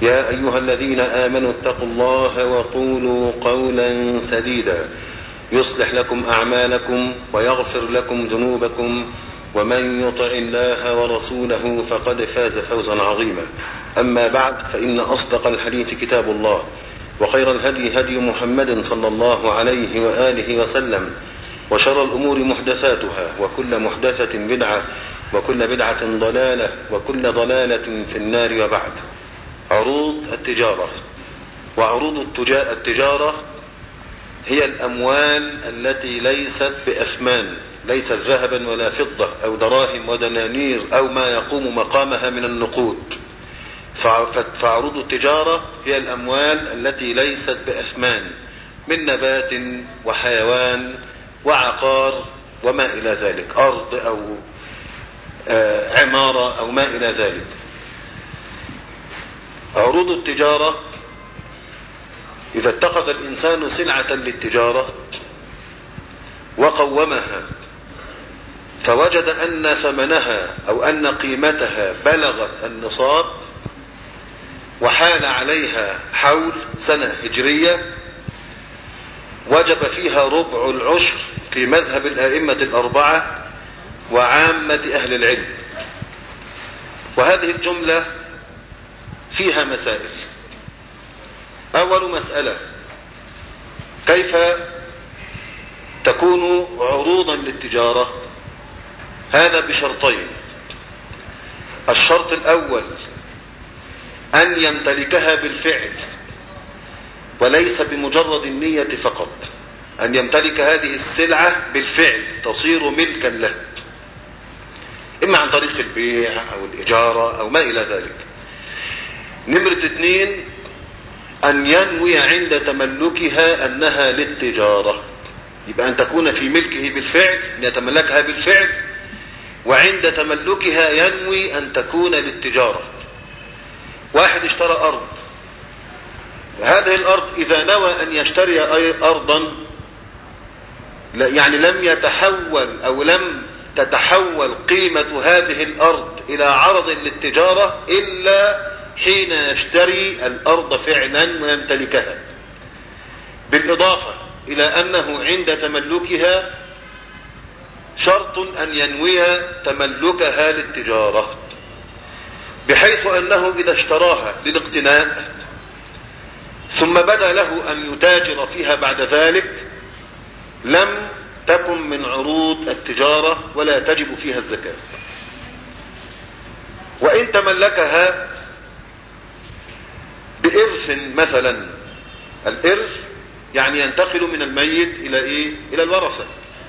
يا أيها الذين آمنوا اتقوا الله وقولوا قولا سديدا يصلح لكم أعمالكم ويغفر لكم ذنوبكم ومن يطع الله ورسوله فقد فاز فوزا عظيما أما بعد فإن أصدق الحديث كتاب الله وخير الهدي هدي محمد صلى الله عليه وآله وسلم وشر الأمور محدثاتها وكل محدثة بدعة وكل بدعة ضلالة وكل ضلالة في النار وبعد عروض التجارة وعروض التجارة هي الأموال التي ليست بأثمان ليست ذهبا ولا فضة أو دراهم ودنانير أو ما يقوم مقامها من النقود فعروض التجارة هي الأموال التي ليست بأثمان من نبات وحيوان وعقار وما إلى ذلك أرض أو عمارة أو ما إلى ذلك عروض التجارة إذا اتخذ الإنسان سلعة للتجارة وقومها فوجد أن ثمنها أو أن قيمتها بلغت النصاب وحال عليها حول سنة هجرية وجب فيها ربع العشر في مذهب الآئمة الأربعة وعامة أهل العلم وهذه الجملة فيها مسائل أول مسألة كيف تكون عروضا للتجارة هذا بشرطين الشرط الأول أن يمتلكها بالفعل وليس بمجرد النية فقط أن يمتلك هذه السلعة بالفعل تصير ملكا له إما عن طريق البيع أو الإجارة أو ما إلى ذلك نمرة اثنين أن ينوي عند تملكها أنها للتجارة يبقى أن تكون في ملكه بالفعل أن يتملكها بالفعل وعند تملكها ينوي أن تكون للتجارة واحد اشترى أرض هذه الأرض إذا نوى أن يشتري أرضا يعني لم يتحول أو لم تتحول قيمة هذه الأرض إلى عرض للتجارة إلا حين يشتري الأرض فعلا ويمتلكها بالإضافة إلى أنه عند تملكها شرط أن ينوي تملكها للتجارة بحيث أنه إذا اشتراها للاقتناء ثم بدا له أن يتاجر فيها بعد ذلك لم تكن من عروض التجارة ولا تجب فيها الزكاة وإن تملكها بإرث مثلا الإرث يعني ينتقل من الميت إلى إيه؟ إلى الورثة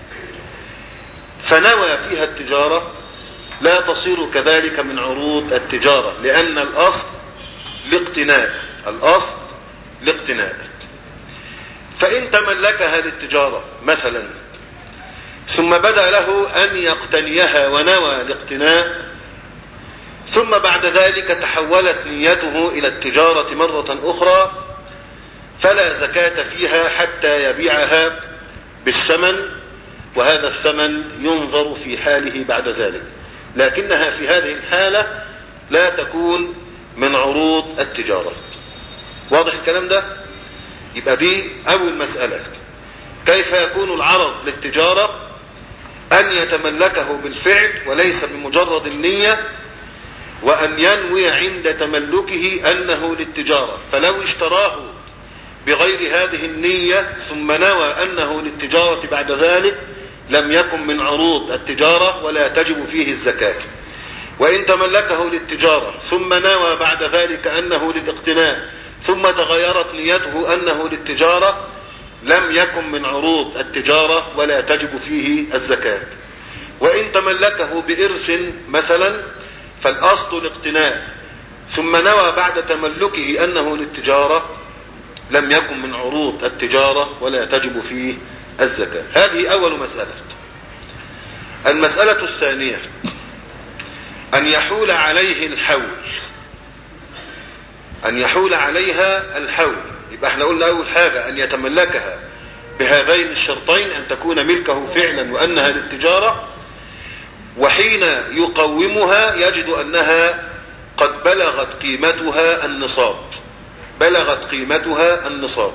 فنوى فيها التجارة لا تصير كذلك من عروض التجارة لأن الأصل لاقتناء الأصل لاقتناء فإن تملكها للتجارة مثلا ثم بدا له أن يقتنيها ونوى الاقتناء ثم بعد ذلك تحولت نيته إلى التجارة مرة أخرى فلا زكاة فيها حتى يبيعها بالثمن وهذا الثمن ينظر في حاله بعد ذلك لكنها في هذه الحالة لا تكون من عروض التجارة واضح الكلام ده يبقى دي أول مسألة كيف يكون العرض للتجارة أن يتملكه بالفعل وليس بمجرد النية وأن ينوي عند تملكه أنه للتجارة فلو اشتراه بغير هذه النية ثم نوى أنه للتجارة بعد ذلك لم يكن من عروض التجارة ولا تجب فيه الزكاة وإن تملكه للتجارة ثم نوى بعد ذلك أنه للاقتناء ثم تغيرت نيته أنه للتجارة لم يكن من عروض التجارة ولا تجب فيه الزكاة وإن تملكه بإرث مثلا فالأصل الاقتناء ثم نوى بعد تملكه أنه للتجارة لم يكن من عروض التجارة ولا تجب فيه الزكاة هذه أول مسألة المسألة الثانية أن يحول عليه الحول أن يحول عليها الحول يبقى احنا قلنا أول حاجة أن يتملكها بهذين الشرطين أن تكون ملكه فعلا وأنها للتجارة وحين يقومها يجد أنها قد بلغت قيمتها النصاب بلغت قيمتها النصاب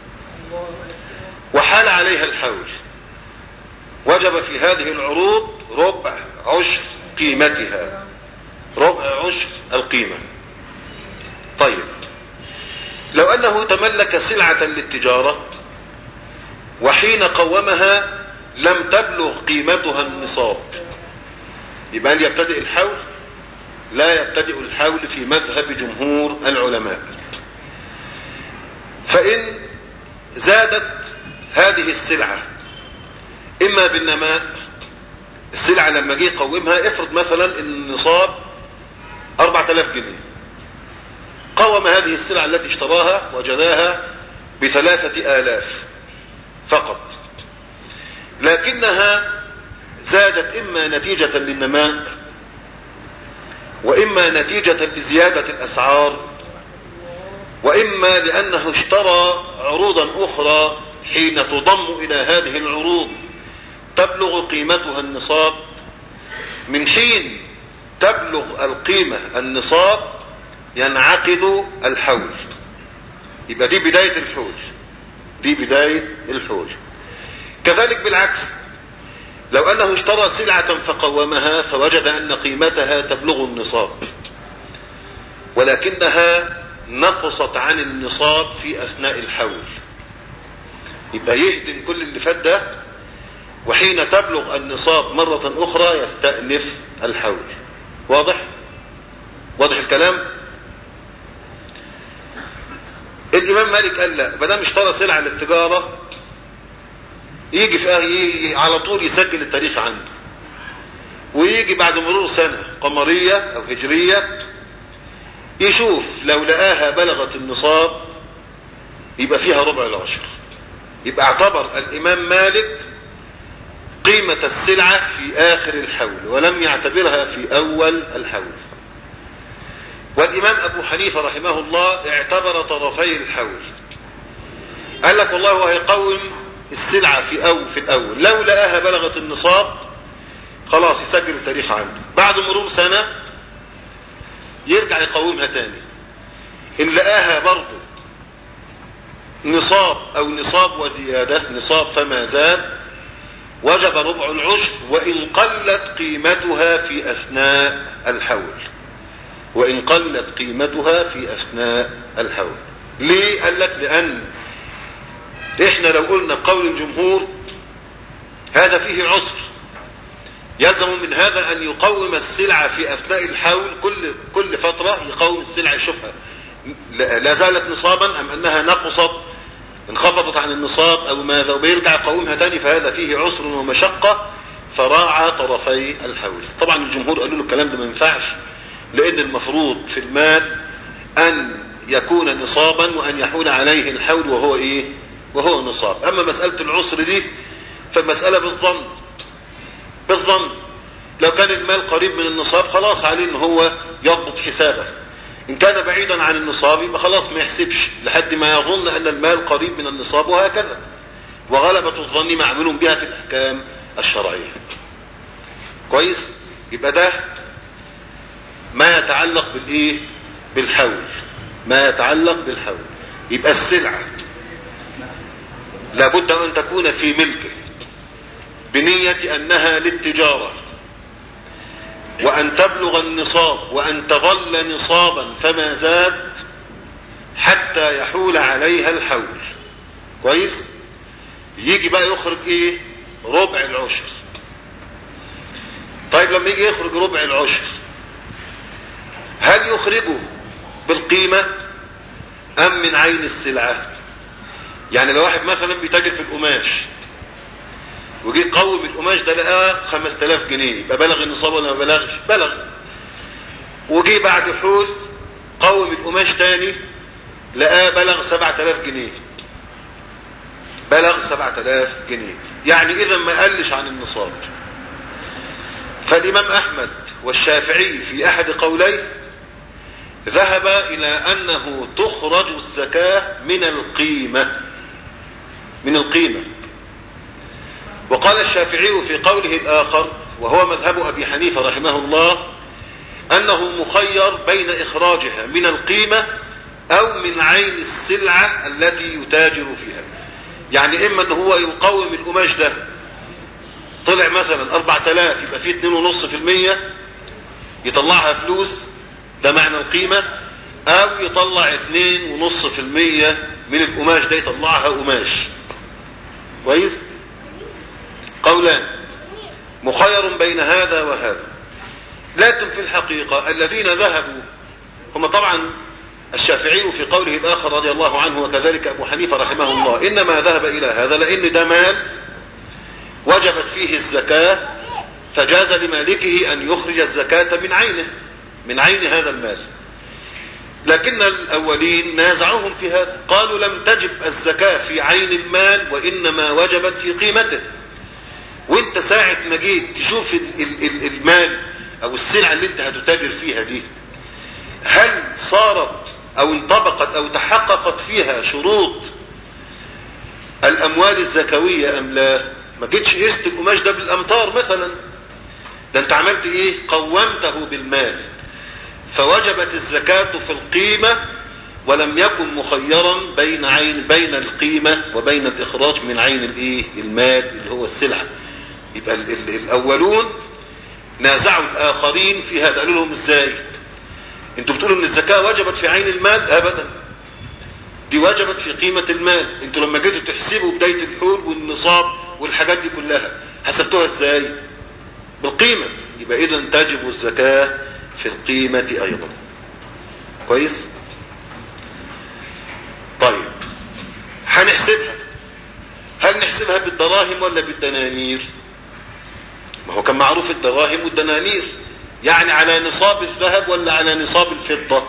وحال عليها الحول وجب في هذه العروض ربع عشر قيمتها ربع عشر القيمة طيب لو أنه تملك سلعة للتجارة وحين قومها لم تبلغ قيمتها النصاب يبقى هل يبتدئ الحول لا يبتدئ الحول في مذهب جمهور العلماء فإن زادت هذه السلعة إما بالنماء السلعة لما جه يقومها افرض مثلا النصاب 4000 جنيه قوم هذه السلعة التي اشتراها وجداها بثلاثة آلاف فقط لكنها زادت إما نتيجة للنماء وإما نتيجة لزيادة الأسعار وإما لأنه اشترى عروضا أخرى حين تضم إلى هذه العروض تبلغ قيمتها النصاب من حين تبلغ القيمة النصاب ينعقد الحول يبقى دي بداية الحول دي بداية الحول كذلك بالعكس لو أنه اشترى سلعة فقومها فوجد أن قيمتها تبلغ النصاب ولكنها نقصت عن النصاب في أثناء الحول يبقى يهدم كل اللي فات ده وحين تبلغ النصاب مرة أخرى يستأنف الحول واضح؟ واضح الكلام؟ الإمام مالك قال لا بدل اشترى سلعة للتجارة يجي في يجي على طول يسجل التاريخ عنده ويجي بعد مرور سنة قمرية أو هجرية يشوف لو لقاها بلغت النصاب يبقى فيها ربع العشر يبقى اعتبر الإمام مالك قيمة السلعة في آخر الحول ولم يعتبرها في أول الحول والإمام أبو حنيفة رحمه الله اعتبر طرفي الحول قال لك والله هو هيقوم السلعة في أو في الأول لو لقاها بلغت النصاب خلاص يسجل التاريخ عنده بعد مرور سنة يرجع يقومها تاني إن لقاها برضه نصاب أو نصاب وزيادة نصاب فما زاد وجب ربع العشر وإن قلت قيمتها في أثناء الحول وإن قلت قيمتها في أثناء الحول ليه قال لك لأن إحنا لو قلنا قول الجمهور هذا فيه عسر يلزم من هذا أن يقوم السلعة في أثناء الحول كل كل فترة يقوم السلعة يشوفها لا زالت نصابا أم أنها نقصت انخفضت عن النصاب أو ماذا وبيرجع يقومها تاني فهذا فيه عسر ومشقة فراعى طرفي الحول طبعا الجمهور قالوا له الكلام ده ما ينفعش لأن المفروض في المال أن يكون نصابا وأن يحول عليه الحول وهو إيه وهو نصاب أما مسألة العسر دي فالمسألة بالظن بالظن لو كان المال قريب من النصاب خلاص عليه ان هو يضبط حسابه ان كان بعيدا عن النصاب يبقى خلاص ما يحسبش لحد ما يظن ان المال قريب من النصاب وهكذا وغلبة الظن معمول بها في الاحكام الشرعية كويس يبقى ده ما يتعلق بالايه بالحول ما يتعلق بالحول يبقى السلعة لابد ان تكون في ملكه بنية انها للتجارة وان تبلغ النصاب وان تظل نصابا فما زاد حتى يحول عليها الحول كويس يجي بقى يخرج ايه ربع العشر طيب لما يجي يخرج ربع العشر هل يخرجه بالقيمة ام من عين السلعة يعني لو واحد مثلا بيتاجر في القماش وجي يقوم القماش ده لقاه 5000 جنيه يبقى بلغ النصاب ولا ما بلغش بلغ وجي بعد حول قوم القماش تاني لقاه بلغ 7000 جنيه بلغ 7000 جنيه يعني اذا ما قلش عن النصاب فالامام احمد والشافعي في احد قوليه ذهب الى انه تخرج الزكاة من القيمة من القيمة وقال الشافعي في قوله الآخر وهو مذهب أبي حنيفة رحمه الله أنه مخير بين إخراجها من القيمة أو من عين السلعة التي يتاجر فيها يعني إما أنه هو يقوم القماش ده طلع مثلا 4000 يبقى فيه 2.5% يطلعها فلوس ده معنى القيمة أو يطلع 2.5% من القماش ده يطلعها قماش كويس قولان مخير بين هذا وهذا لكن في الحقيقة الذين ذهبوا هم طبعا الشافعي في قوله الآخر رضي الله عنه وكذلك أبو حنيفة رحمه الله إنما ذهب إلى هذا لأن ده مال وجبت فيه الزكاة فجاز لمالكه أن يخرج الزكاة من عينه من عين هذا المال لكن الأولين نازعوهم في هذا قالوا لم تجب الزكاة في عين المال وإنما وجبت في قيمته وانت ساعة ما جيت تشوف المال او السلعة اللي انت هتتاجر فيها دي هل صارت او انطبقت او تحققت فيها شروط الاموال الزكوية ام لا ما جيتش قست القماش ده بالامتار مثلا ده انت عملت ايه قومته بالمال فوجبت الزكاة في القيمة ولم يكن مخيرا بين عين بين القيمة وبين الاخراج من عين الايه المال اللي هو السلعة يبقى ال ال الاولون نازعوا الاخرين في هذا قالوا لهم ازاي انتوا بتقولوا ان الزكاة وجبت في عين المال ابدا دي وجبت في قيمة المال انتوا لما جيتوا تحسبوا بداية الحول والنصاب والحاجات دي كلها حسبتوها ازاي بالقيمة يبقى اذا تجب الزكاة في القيمة ايضا كويس طيب هنحسبها هل نحسبها بالدراهم ولا بالدنانير ما هو كان معروف الدراهم والدنانير يعني على نصاب الذهب ولا على نصاب الفضة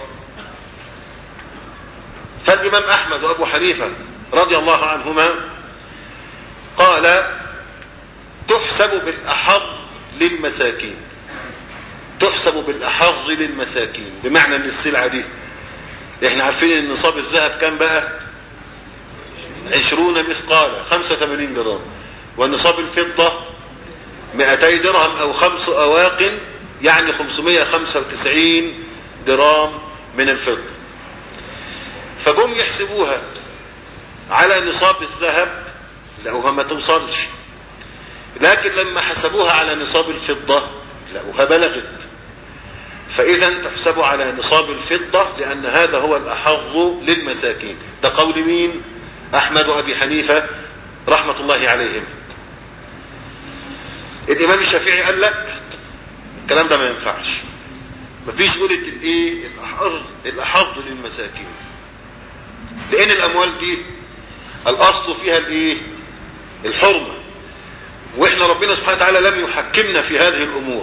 فالإمام أحمد وأبو حنيفة رضي الله عنهما قال تحسب بالأحظ للمساكين تحسب بالأحظ للمساكين بمعنى ان السلعة دي احنا عارفين ان نصاب الذهب كان بقى عشرون مثقالا خمسة ثمانين جرام والنصاب الفضة مئتي درهم او خمس اواق يعني خمسمائة خمسة وتسعين جرام من الفضة فجم يحسبوها على نصاب الذهب لقوها ما توصلش لكن لما حسبوها على نصاب الفضة لقوها بلغت فاذا تحسب على نصاب الفضة لان هذا هو الاحظ للمساكين ده قول مين احمد وابي حنيفة رحمة الله عليهم الامام الشافعي قال لا الكلام ده ما ينفعش مفيش قولة الايه الاحظ الاحظ للمساكين لان الاموال دي الاصل فيها الايه الحرمة واحنا ربنا سبحانه وتعالى لم يحكمنا في هذه الامور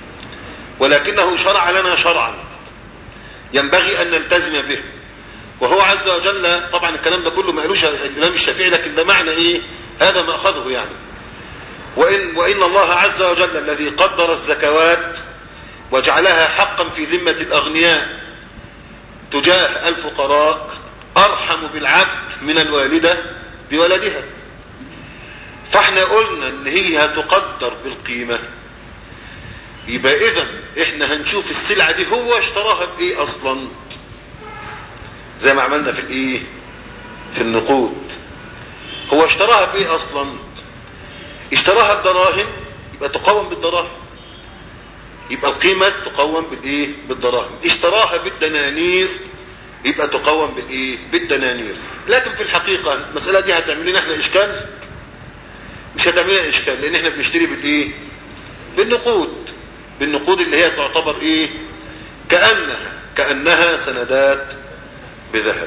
ولكنه شرع لنا شرعا ينبغي ان نلتزم به وهو عز وجل طبعا الكلام ده كله ما قالوش الامام الشافعي لكن ده معنى ايه هذا ما اخذه يعني وإن, وإن الله عز وجل الذي قدر الزكوات وجعلها حقا في ذمة الأغنياء تجاه الفقراء أرحم بالعبد من الوالدة بولدها فاحنا قلنا ان هي هتقدر بالقيمة يبقى اذا احنا هنشوف السلعة دي هو اشتراها بايه اصلا زي ما عملنا في الايه في النقود هو اشتراها بايه اصلا اشتراها بدراهم يبقى تقوم بالدراهم يبقى القيمة تقوم بالايه بالدراهم اشتراها بالدنانير يبقى تقوم بالايه بالدنانير لكن في الحقيقة المسألة دي هتعمل لنا احنا اشكال مش هتعمل لنا اشكال لان احنا بنشتري بالايه بالنقود بالنقود اللي هي تعتبر ايه كأنها كأنها سندات بذهب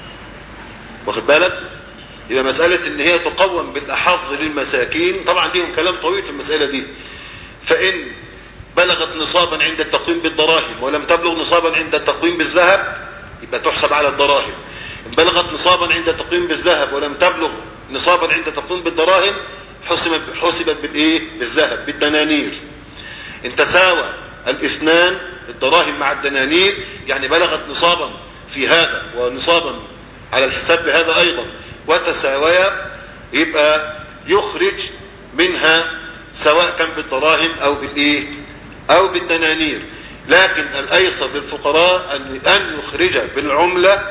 واخد بالك يبقى مسألة ان هي تقوم بالاحظ للمساكين طبعا ليهم كلام طويل في المسألة دي فان بلغت نصابا عند التقويم بالدراهم ولم تبلغ نصابا عند التقويم بالذهب يبقى تحسب على الدراهم ان بلغت نصابا عند التقويم بالذهب ولم تبلغ نصابا عند التقويم بالدراهم حسبت حسبت بالايه بالذهب بالدنانير ان تساوى الاثنان الدراهم مع الدنانير يعني بلغت نصابا في هذا ونصابا على الحساب بهذا ايضا وتساويا يبقى يخرج منها سواء كان بالدراهم او بالايه او بالدنانير لكن الايسر للفقراء ان ان يخرج بالعملة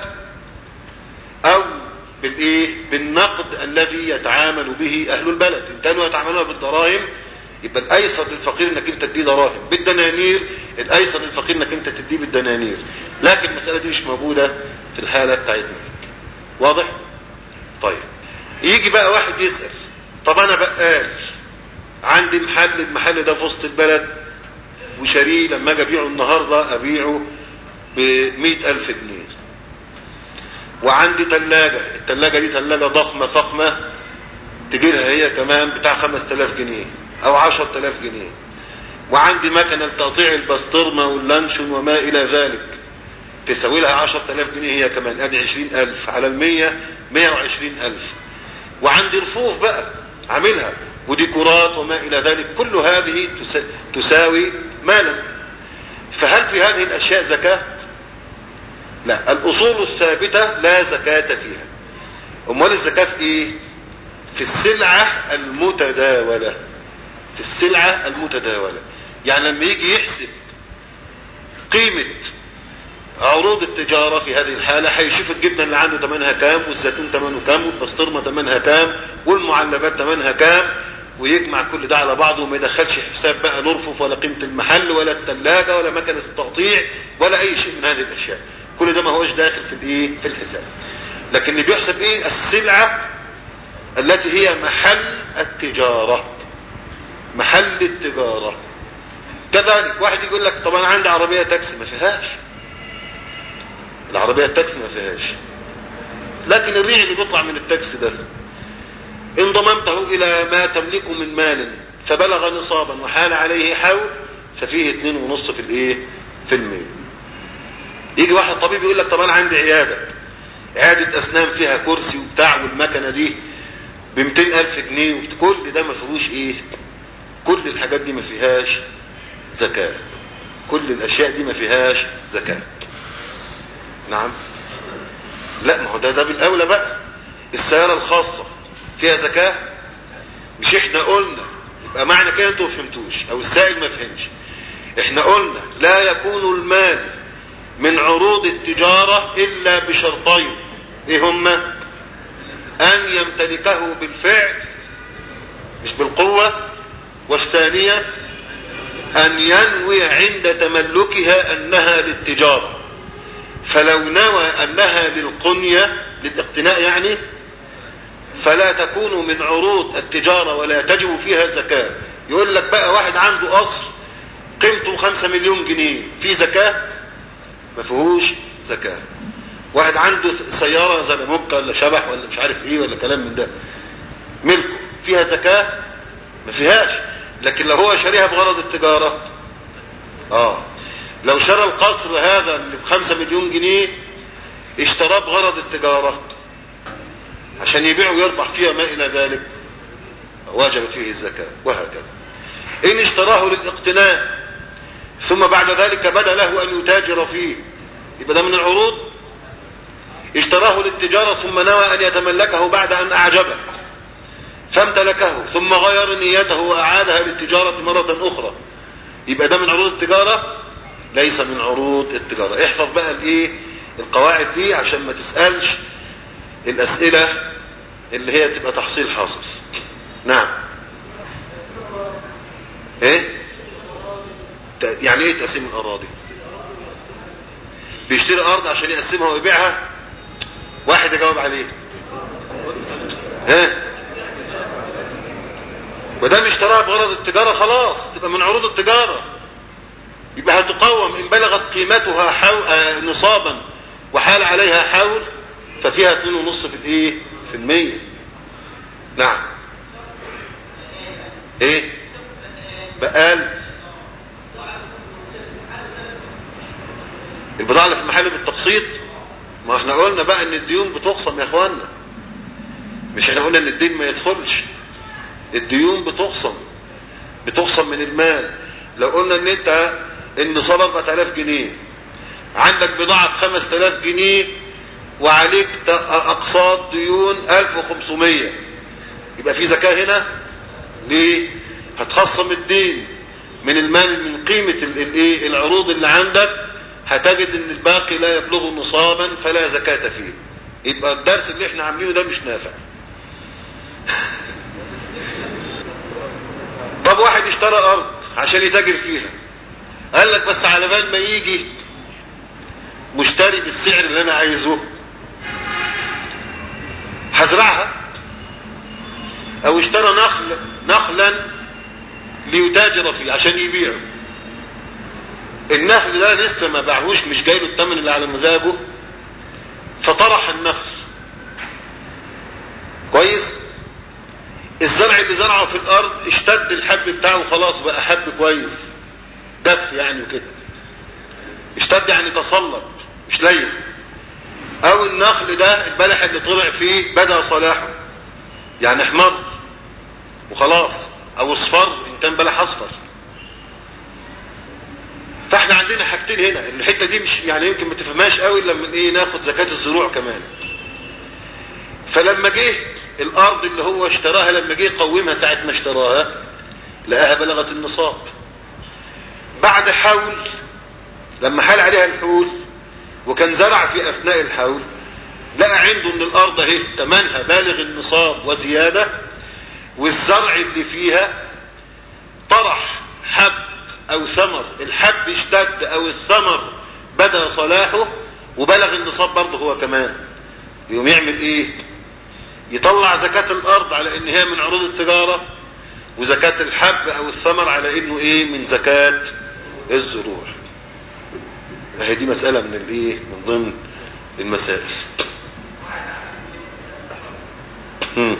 او بالايه بالنقد الذي يتعامل به اهل البلد ان كانوا يتعاملون بالدراهم يبقى الايسر للفقير انك انت تديه دراهم بالدنانير الايسر للفقير انك انت تديه بالدنانير لكن المسألة دي مش موجودة في الحالة بتاعتنا واضح طيب يجي بقى واحد يسأل طب انا بقال عندي محل المحل ده في وسط البلد وشاريه لما اجي ابيعه النهارده ابيعه ب ألف جنيه وعندي ثلاجة الثلاجة دي ثلاجة ضخمة فخمة تجي لها هي كمان بتاع 5000 جنيه او 10000 جنيه وعندي مكنة لتقطيع البسطرمة واللانشون وما الى ذلك تساوي لها 10000 جنيه هي كمان ادي 20000 على المية 120000 وعندي رفوف بقى عاملها وديكورات وما الى ذلك كل هذه تساوي مالا فهل في هذه الاشياء زكاة لا الاصول الثابتة لا زكاة فيها امال الزكاة في ايه في السلعة المتداولة في السلعة المتداولة يعني لما يجي يحسب قيمة عروض التجارة في هذه الحالة هيشوف الجبنة اللي عنده ثمنها كام والزيتون ثمنه كام والبسطرمة ثمنها كام والمعلبات ثمنها كام ويجمع كل ده على بعضه وما يدخلش حساب بقى نرفف ولا قيمة المحل ولا الثلاجة ولا مكنة التقطيع ولا اي شيء من هذه الاشياء كل ده ما هوش داخل في الايه في الحساب لكن اللي بيحسب ايه السلعة التي هي محل التجارة محل التجارة كذلك واحد يقول لك طب انا عندي عربية تاكسي ما فيهاش العربية التاكسي ما فيهاش لكن الريع اللي بيطلع من التاكسي ده ان ضممته الى ما تملكه من مال فبلغ نصابا وحال عليه حول ففيه اتنين ونص في الايه في المية يجي واحد طبيب يقول لك طب انا عندي عيادة عيادة اسنان فيها كرسي وبتاع والمكنة دي ب الف جنيه كل ده ما فيهوش ايه كل الحاجات دي ما فيهاش زكاة كل الاشياء دي ما فيهاش زكاة نعم لا ما هو ده ده بالاولى بقى السيارة الخاصة فيها زكاة مش احنا قلنا يبقى معنى كده انتوا ما فهمتوش او السائل ما فهمش احنا قلنا لا يكون المال من عروض التجارة الا بشرطين ايه هما ان يمتلكه بالفعل مش بالقوة والثانية ان ينوي عند تملكها انها للتجارة فلو نوى انها للقنية للاقتناء يعني فلا تكون من عروض التجارة ولا تجب فيها زكاة يقول لك بقى واحد عنده قصر قيمته خمسة مليون جنيه في زكاة ما فيهوش زكاة واحد عنده سيارة زلموكة ولا شبح ولا مش عارف ايه ولا كلام من ده ملكه فيها زكاة ما فيهاش لكن لو هو شاريها بغرض التجارة اه لو شرى القصر هذا اللي بخمسة مليون جنيه اشتراه بغرض التجارة عشان يبيع ويربح فيها ما الى ذلك واجبت فيه الزكاة وهكذا ان اشتراه للاقتناء ثم بعد ذلك بدا له ان يتاجر فيه يبقى ده من العروض اشتراه للتجارة ثم نوى ان يتملكه بعد ان اعجبه فامتلكه ثم غير نيته واعادها للتجارة مرة اخرى يبقى ده من عروض التجارة ليس من عروض التجارة احفظ بقى الايه القواعد دي عشان ما تسألش الاسئلة اللي هي تبقى تحصيل حاصل نعم ايه يعني ايه تقسيم الاراضي بيشتري ارض عشان يقسمها ويبيعها واحد يجاوب عليه ها ودام اشتراها بغرض التجارة خلاص تبقى من عروض التجارة يبقى هتقوم ان بلغت قيمتها حو... آه نصابا وحال عليها حول ففيها اتنين ونص في الايه في المية نعم ايه بقال البضاعة اللي في المحل بالتقسيط ما احنا قلنا بقى ان الديون بتقسم يا اخوانا مش احنا قلنا ان الدين ما يدخلش الديون بتقسم بتقسم من المال لو قلنا ان انت النصاب 4000 جنيه عندك بضاعة ب 5000 جنيه وعليك اقساط ديون 1500 يبقى في زكاة هنا ليه هتخصم الدين من المال من قيمة الايه العروض اللي عندك هتجد ان الباقي لا يبلغ نصابا فلا زكاة فيه يبقى الدرس اللي احنا عاملينه ده مش نافع طب واحد اشترى ارض عشان يتاجر فيها قال لك بس على بال ما يجي مشتري بالسعر اللي انا عايزه هزرعها او اشترى نخل نخلا ليتاجر فيه عشان يبيعه النخل ده لسه ما باعهوش مش جاي له الثمن اللي على مزاجه فطرح النخل كويس الزرع اللي زرعه في الارض اشتد الحب بتاعه خلاص بقى حب كويس دف يعني وكده اشتد يعني تصلب مش لين او النخل ده البلح اللي طلع فيه بدأ صلاحه يعني احمر وخلاص او اصفر ان كان بلح اصفر فاحنا عندنا حاجتين هنا الحته دي مش يعني يمكن ما تفهمهاش قوي الا لما ايه ناخد زكاه الزروع كمان فلما جه الارض اللي هو اشتراها لما جه يقومها ساعه ما اشتراها لقاها بلغت النصاب بعد حول لما حال عليها الحول وكان زرع في اثناء الحول لقى عنده ان الارض اهي ثمنها بالغ النصاب وزياده والزرع اللي فيها طرح حب او ثمر الحب اشتد او الثمر بدا صلاحه وبلغ النصاب برضه هو كمان يقوم يعمل ايه يطلع زكاة الارض على ان هي من عروض التجارة وزكاة الحب او الثمر على انه ايه من زكاة الزروع فهي دي مسألة من الايه من ضمن المسائل هم.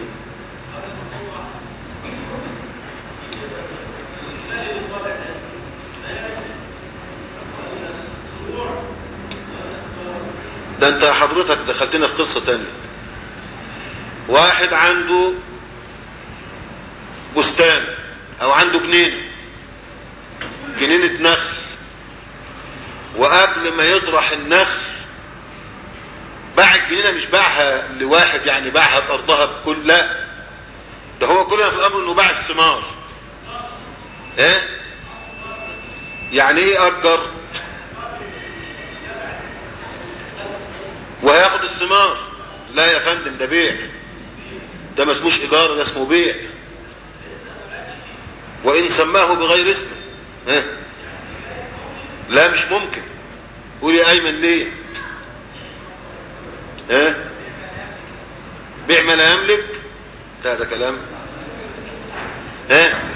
ده انت حضرتك دخلتنا في قصة تانية واحد عنده بستان او عنده جنينة جنينة نخل وقبل ما يطرح النخل باع الجنينة مش باعها لواحد يعني باعها بأرضها بكل لا ده هو كلنا في الأمر انه باع الثمار ايه يعني ايه أجر وهياخد الثمار لا يا فندم ده بيع ده ما اسموش إيجار ده اسمه بيع وإن سماه بغير اسمه ها لا مش ممكن قول يا أيمن ليه ها بيع ما لا يملك ده ده كلام ها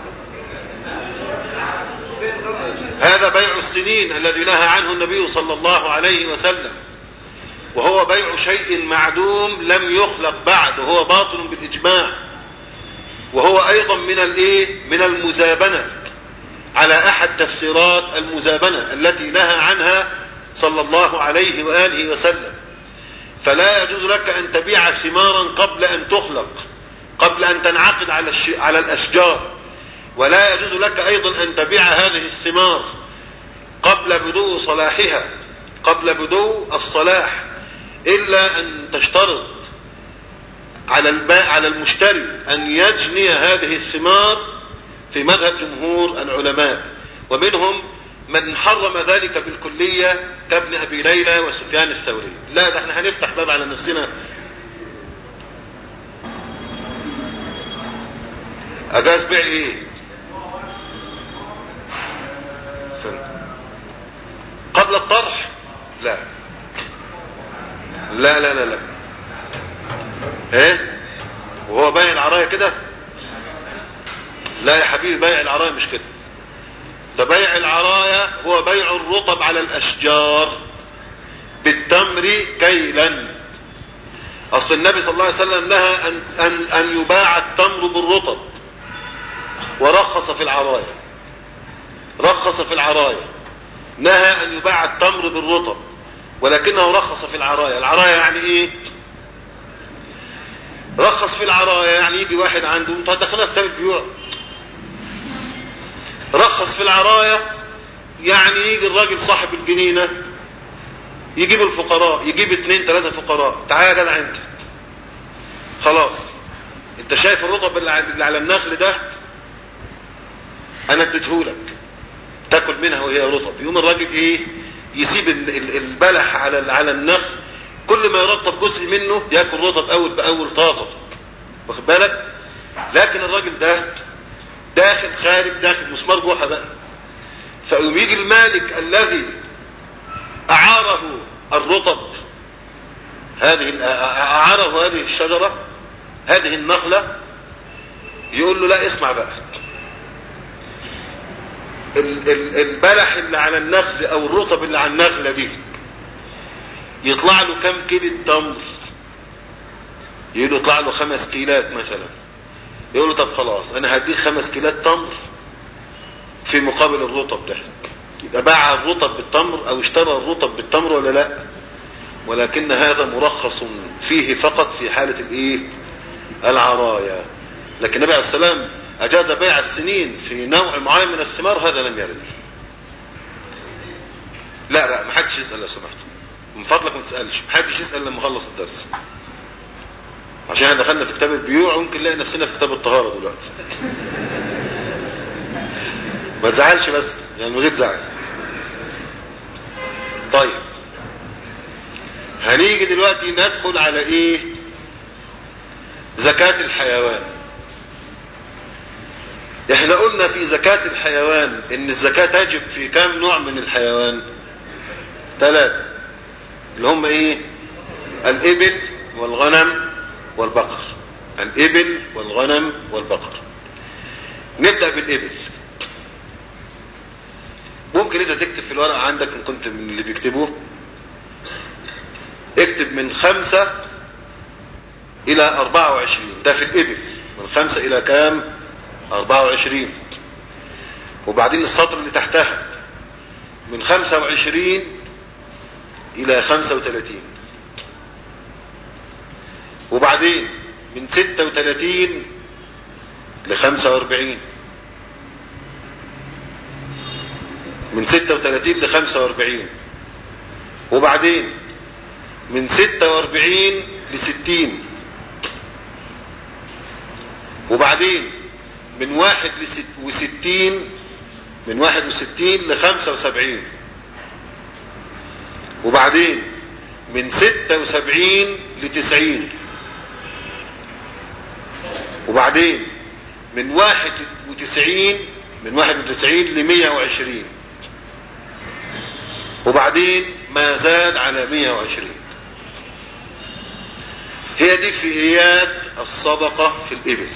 هذا بيع السنين الذي نهى عنه النبي صلى الله عليه وسلم وهو بيع شيء معدوم لم يخلق بعد وهو باطل بالإجماع وهو أيضا من الايه من المزابنة على أحد تفسيرات المزابنة التي نهى عنها صلى الله عليه وآله وسلم فلا يجوز لك أن تبيع ثمارا قبل أن تخلق قبل أن تنعقد على, الش... على الأشجار ولا يجوز لك أيضا أن تبيع هذه الثمار قبل بدو صلاحها قبل بدو الصلاح إلا أن تشترط على الباء على المشتري أن يجني هذه الثمار في مذهب جمهور العلماء ومنهم من حرم ذلك بالكلية كابن أبي ليلى وسفيان الثوري لا ده احنا هنفتح باب على نفسنا أجاز بيع ايه قبل الطرح لا لا لا لا لا ايه وهو بايع العراية كده لا يا حبيبي بيع العراية مش كده ده بيع العراية هو بيع الرطب على الاشجار بالتمر كيلا اصل النبي صلى الله عليه وسلم نهى ان, أن, أن يباع التمر بالرطب ورخص في العراية رخص في العراية نهى ان يباع التمر بالرطب ولكنه رخص في العراية العراية يعني ايه رخص في العراية يعني يجي واحد عنده انت دخلنا في كتاب البيوع رخص في العراية يعني يجي الراجل صاحب الجنينة يجيب الفقراء يجيب اثنين ثلاثة فقراء تعالى يا جدع انت خلاص انت شايف الرطب اللي على النخل ده انا اديتهولك تاكل منها وهي رطب يقوم الراجل ايه يسيب البلح على على النخل كل ما يرطب جزء منه ياكل رطب اول باول طازه واخد بالك لكن الراجل ده داخل خارج داخل مسمار جوحه بقى فيقوم يجي المالك الذي اعاره الرطب هذه اعاره هذه الشجره هذه النخله يقول له لا اسمع بقى البلح اللي على النخل او الرطب اللي على النخله دي يطلع له كم كيلو تمر يقول له يطلع له خمس كيلات مثلا يقول له طب خلاص انا هديك خمس كيلات تمر في مقابل الرطب ده يبقى باع الرطب بالتمر او اشترى الرطب بالتمر ولا لا ولكن هذا مرخص فيه فقط في حالة الايه العرايا لكن النبي عليه السلام اجاز بيع السنين في نوع معين من الثمار هذا لم يرد لا لا ما حدش يسأل لو سمحت من فضلك ما تسألش ما حدش يسأل لما اخلص الدرس عشان احنا دخلنا في كتاب البيوع وممكن نلاقي نفسنا في كتاب الطهارة دلوقتي ما تزعلش بس يعني من غير زعل طيب هنيجي دلوقتي ندخل على ايه زكاة الحيوان احنا قلنا في زكاة الحيوان ان الزكاة تجب في كام نوع من الحيوان ثلاثة اللي هم ايه الابل والغنم والبقر الابل والغنم والبقر نبدأ بالابل ممكن انت تكتب في الورقة عندك ان كنت من اللي بيكتبوه اكتب من خمسة الى اربعة وعشرين ده في الابل من خمسة الى كام اربعة وعشرين وبعدين السطر اللي تحتها من خمسة وعشرين الى خمسة وثلاثين وبعدين من ستة وثلاثين لخمسة واربعين من ستة وثلاثين لخمسة واربعين وبعدين من ستة واربعين لستين وبعدين من واحد لست وستين من واحد وستين لخمسة وسبعين وبعدين من ستة وسبعين لتسعين وبعدين من واحد وتسعين من واحد وتسعين لمية وعشرين وبعدين ما زاد على مية وعشرين هي دي فئيات الصدقة في الإبل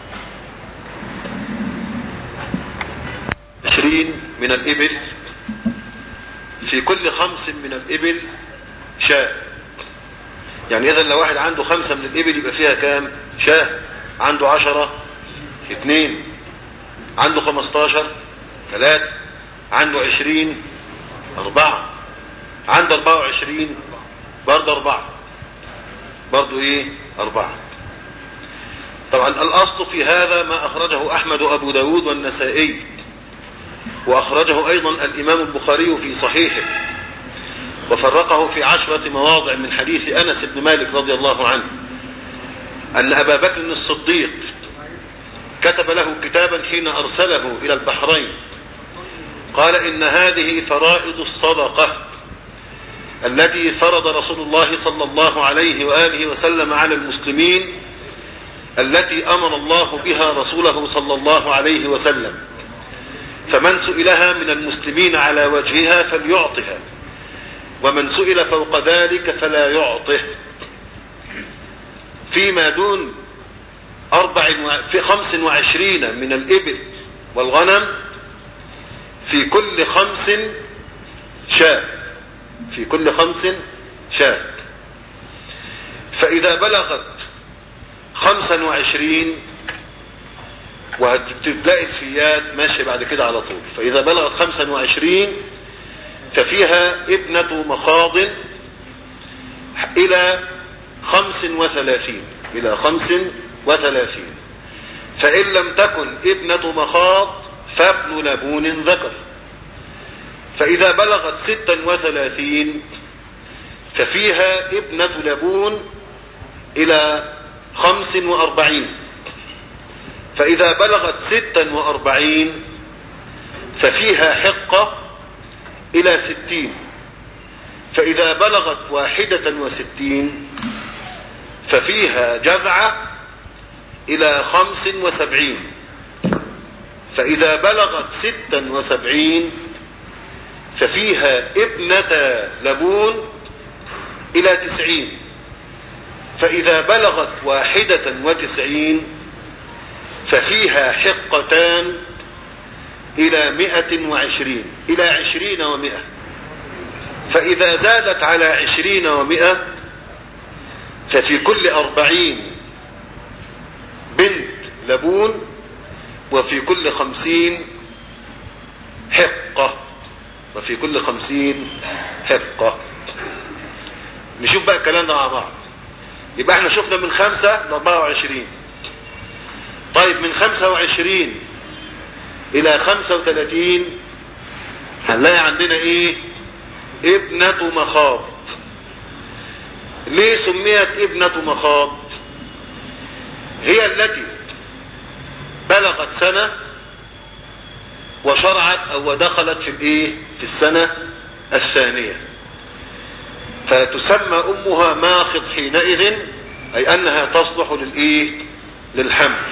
عشرين من الإبل في كل خمس من الإبل شاة يعني إذا لو واحد عنده خمسة من الإبل يبقى فيها كام شاة عنده عشرة اثنين عنده خمستاشر ثلاثة عنده عشرين أربعة عنده أربعة وعشرين برضه أربعة برضه إيه أربعة طبعا الأصل في هذا ما أخرجه أحمد وأبو داود والنسائي وأخرجه أيضا الإمام البخاري في صحيحه وفرقه في عشرة مواضع من حديث أنس بن مالك رضي الله عنه أن أبا بكر الصديق كتب له كتابا حين أرسله إلى البحرين قال إن هذه فرائض الصدقة التي فرض رسول الله صلى الله عليه وآله وسلم على المسلمين التي أمر الله بها رسوله صلى الله عليه وسلم فمن سئلها من المسلمين على وجهها فليعطها ومن سئل فوق ذلك فلا يعطه فيما دون أربع و... في خمس وعشرين من الإبل والغنم في كل خمس شاة في كل خمس شاة فإذا بلغت خمسا وعشرين وهتلاقي الفيات ماشية بعد كده على طول فإذا بلغت خمسا وعشرين ففيها ابنة مخاض إلى خمس وثلاثين إلى خمس وثلاثين فإن لم تكن ابنة مخاض فابن لبون ذكر فإذا بلغت ستا وثلاثين ففيها ابنة لبون إلى خمس وأربعين فإذا بلغت ستا وأربعين ففيها حقة إلى ستين فإذا بلغت واحدة وستين ففيها جذعة إلى خمس وسبعين فإذا بلغت ستا وسبعين ففيها ابنة لبون إلى تسعين فإذا بلغت واحدة وتسعين ففيها حقتان إلى مئة وعشرين إلى عشرين ومئة فإذا زادت على عشرين ومئة ففي كل أربعين بنت لبون وفي كل خمسين حقة وفي كل خمسين حقة نشوف بقى الكلام ده مع بعض يبقى احنا شفنا من خمسة لاربعة وعشرين طيب من خمسة وعشرين الى خمسة وثلاثين هنلاقي عندنا ايه ابنة مخاض ليه سميت ابنة مخاض هي التي بلغت سنة وشرعت او دخلت في الايه في السنة الثانية فتسمى امها ماخض حينئذ اي انها تصلح للايه للحمل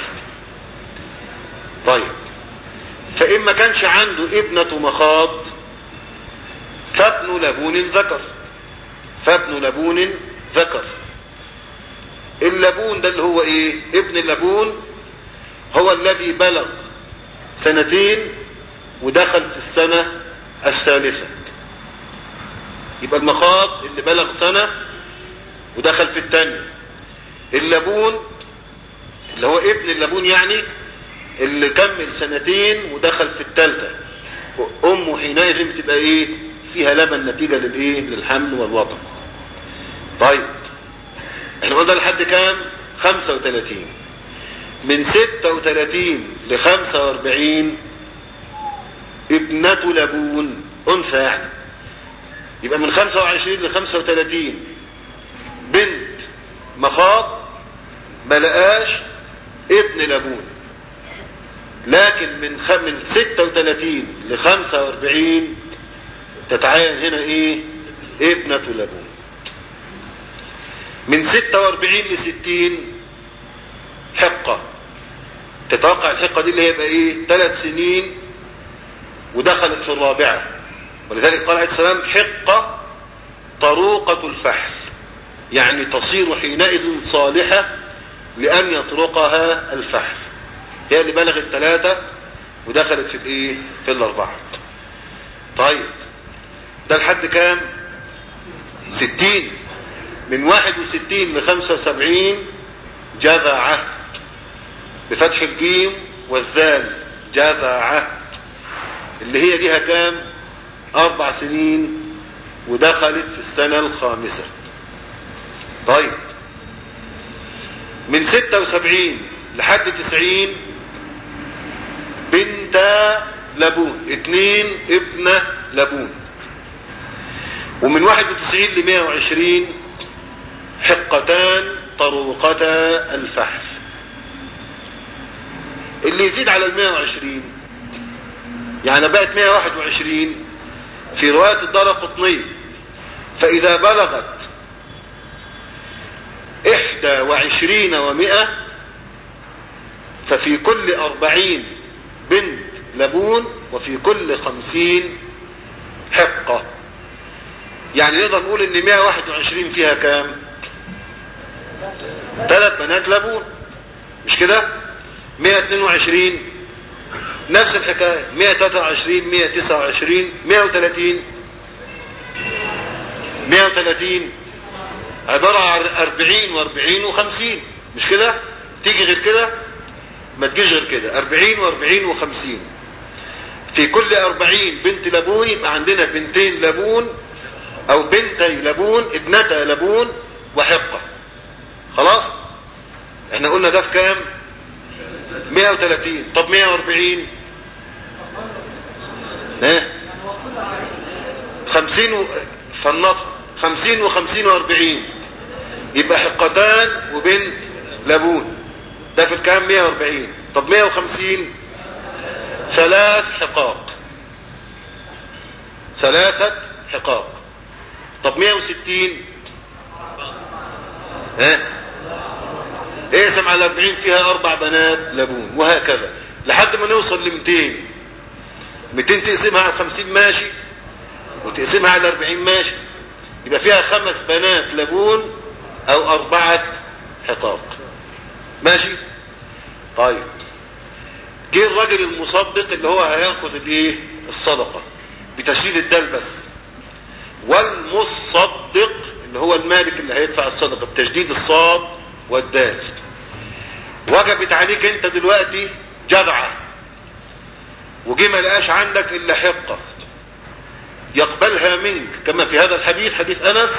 طيب فإن ما كانش عنده ابنة مخاض فابن لبون ذكر فابن لبون ذكر اللبون ده اللي هو ايه ابن اللبون هو الذي بلغ سنتين ودخل في السنة الثالثة يبقى المخاض اللي بلغ سنة ودخل في الثانية اللبون اللي هو ابن اللبون يعني اللي كمل سنتين ودخل في الثالثة امه حينئذ بتبقى ايه فيها لبن نتيجة للايه للحمل والوطن طيب احنا قلنا لحد كام 35 من 36 ل 45 ابنة لبون انثى يعني يبقى من 25 ل 35 بنت مخاض ما لقاش ابن لبون لكن من خ... من 36 ل 45 تتعين هنا ايه ابنة لبون من 46 ل 60 حقة تتوقع الحقة دي اللي هيبقى ايه ثلاث سنين ودخلت في الرابعة ولذلك قال عليه السلام حقة طروقة الفحل يعني تصير حينئذ صالحة لأن يطرقها الفحل هي اللي بلغت ثلاثة ودخلت في الايه في الاربعة طيب ده لحد كام ستين من واحد وستين لخمسة وسبعين جذعة بفتح الجيم والذال جذعة اللي هي ليها كام اربع سنين ودخلت في السنة الخامسة طيب من ستة وسبعين لحد تسعين بنت لبون اتنين ابنة لبون ومن واحد وتسعين لمائة وعشرين حقتان طروقتا الفحل اللي يزيد على المائة وعشرين يعني بقت مائة واحد وعشرين في رواية الدار قطنية فإذا بلغت إحدى وعشرين ومائة ففي كل أربعين بنت لبون وفي كل خمسين حقة يعني نقدر نقول ان 121 فيها كام ثلاث بنات لبون مش كده 122 نفس الحكاية 123 129 130 130 عبارة عن 40 و40 و50 مش كده تيجي غير كده ما تجيش غير كده 40 و40 و50 في كل 40 بنت لبون يبقى عندنا بنتين لبون او بنتي لبون ابنتا لبون وحقة خلاص احنا قلنا ده في كام 130 طب 140 ايه 50 و... فالنطق 50 و50 و40 يبقى حقتان وبنت لبون ده في الكام 140 طب 150 ثلاث حقاق ثلاثة حقاق طب 160 ها اقسم على 40 فيها اربع بنات لبون وهكذا لحد ما نوصل ل 200 200 تقسمها على 50 ماشي وتقسمها على 40 ماشي يبقى فيها خمس بنات لبون او اربعة حقاق ماشي طيب جه الراجل المصدق اللي هو هياخذ الايه الصدقة بتشديد الدال بس والمصدق اللي هو المالك اللي هيدفع الصدقة بتشديد الصاد والدال وجبت عليك انت دلوقتي جذعة وجي ما لقاش عندك الا حقة يقبلها منك كما في هذا الحديث حديث انس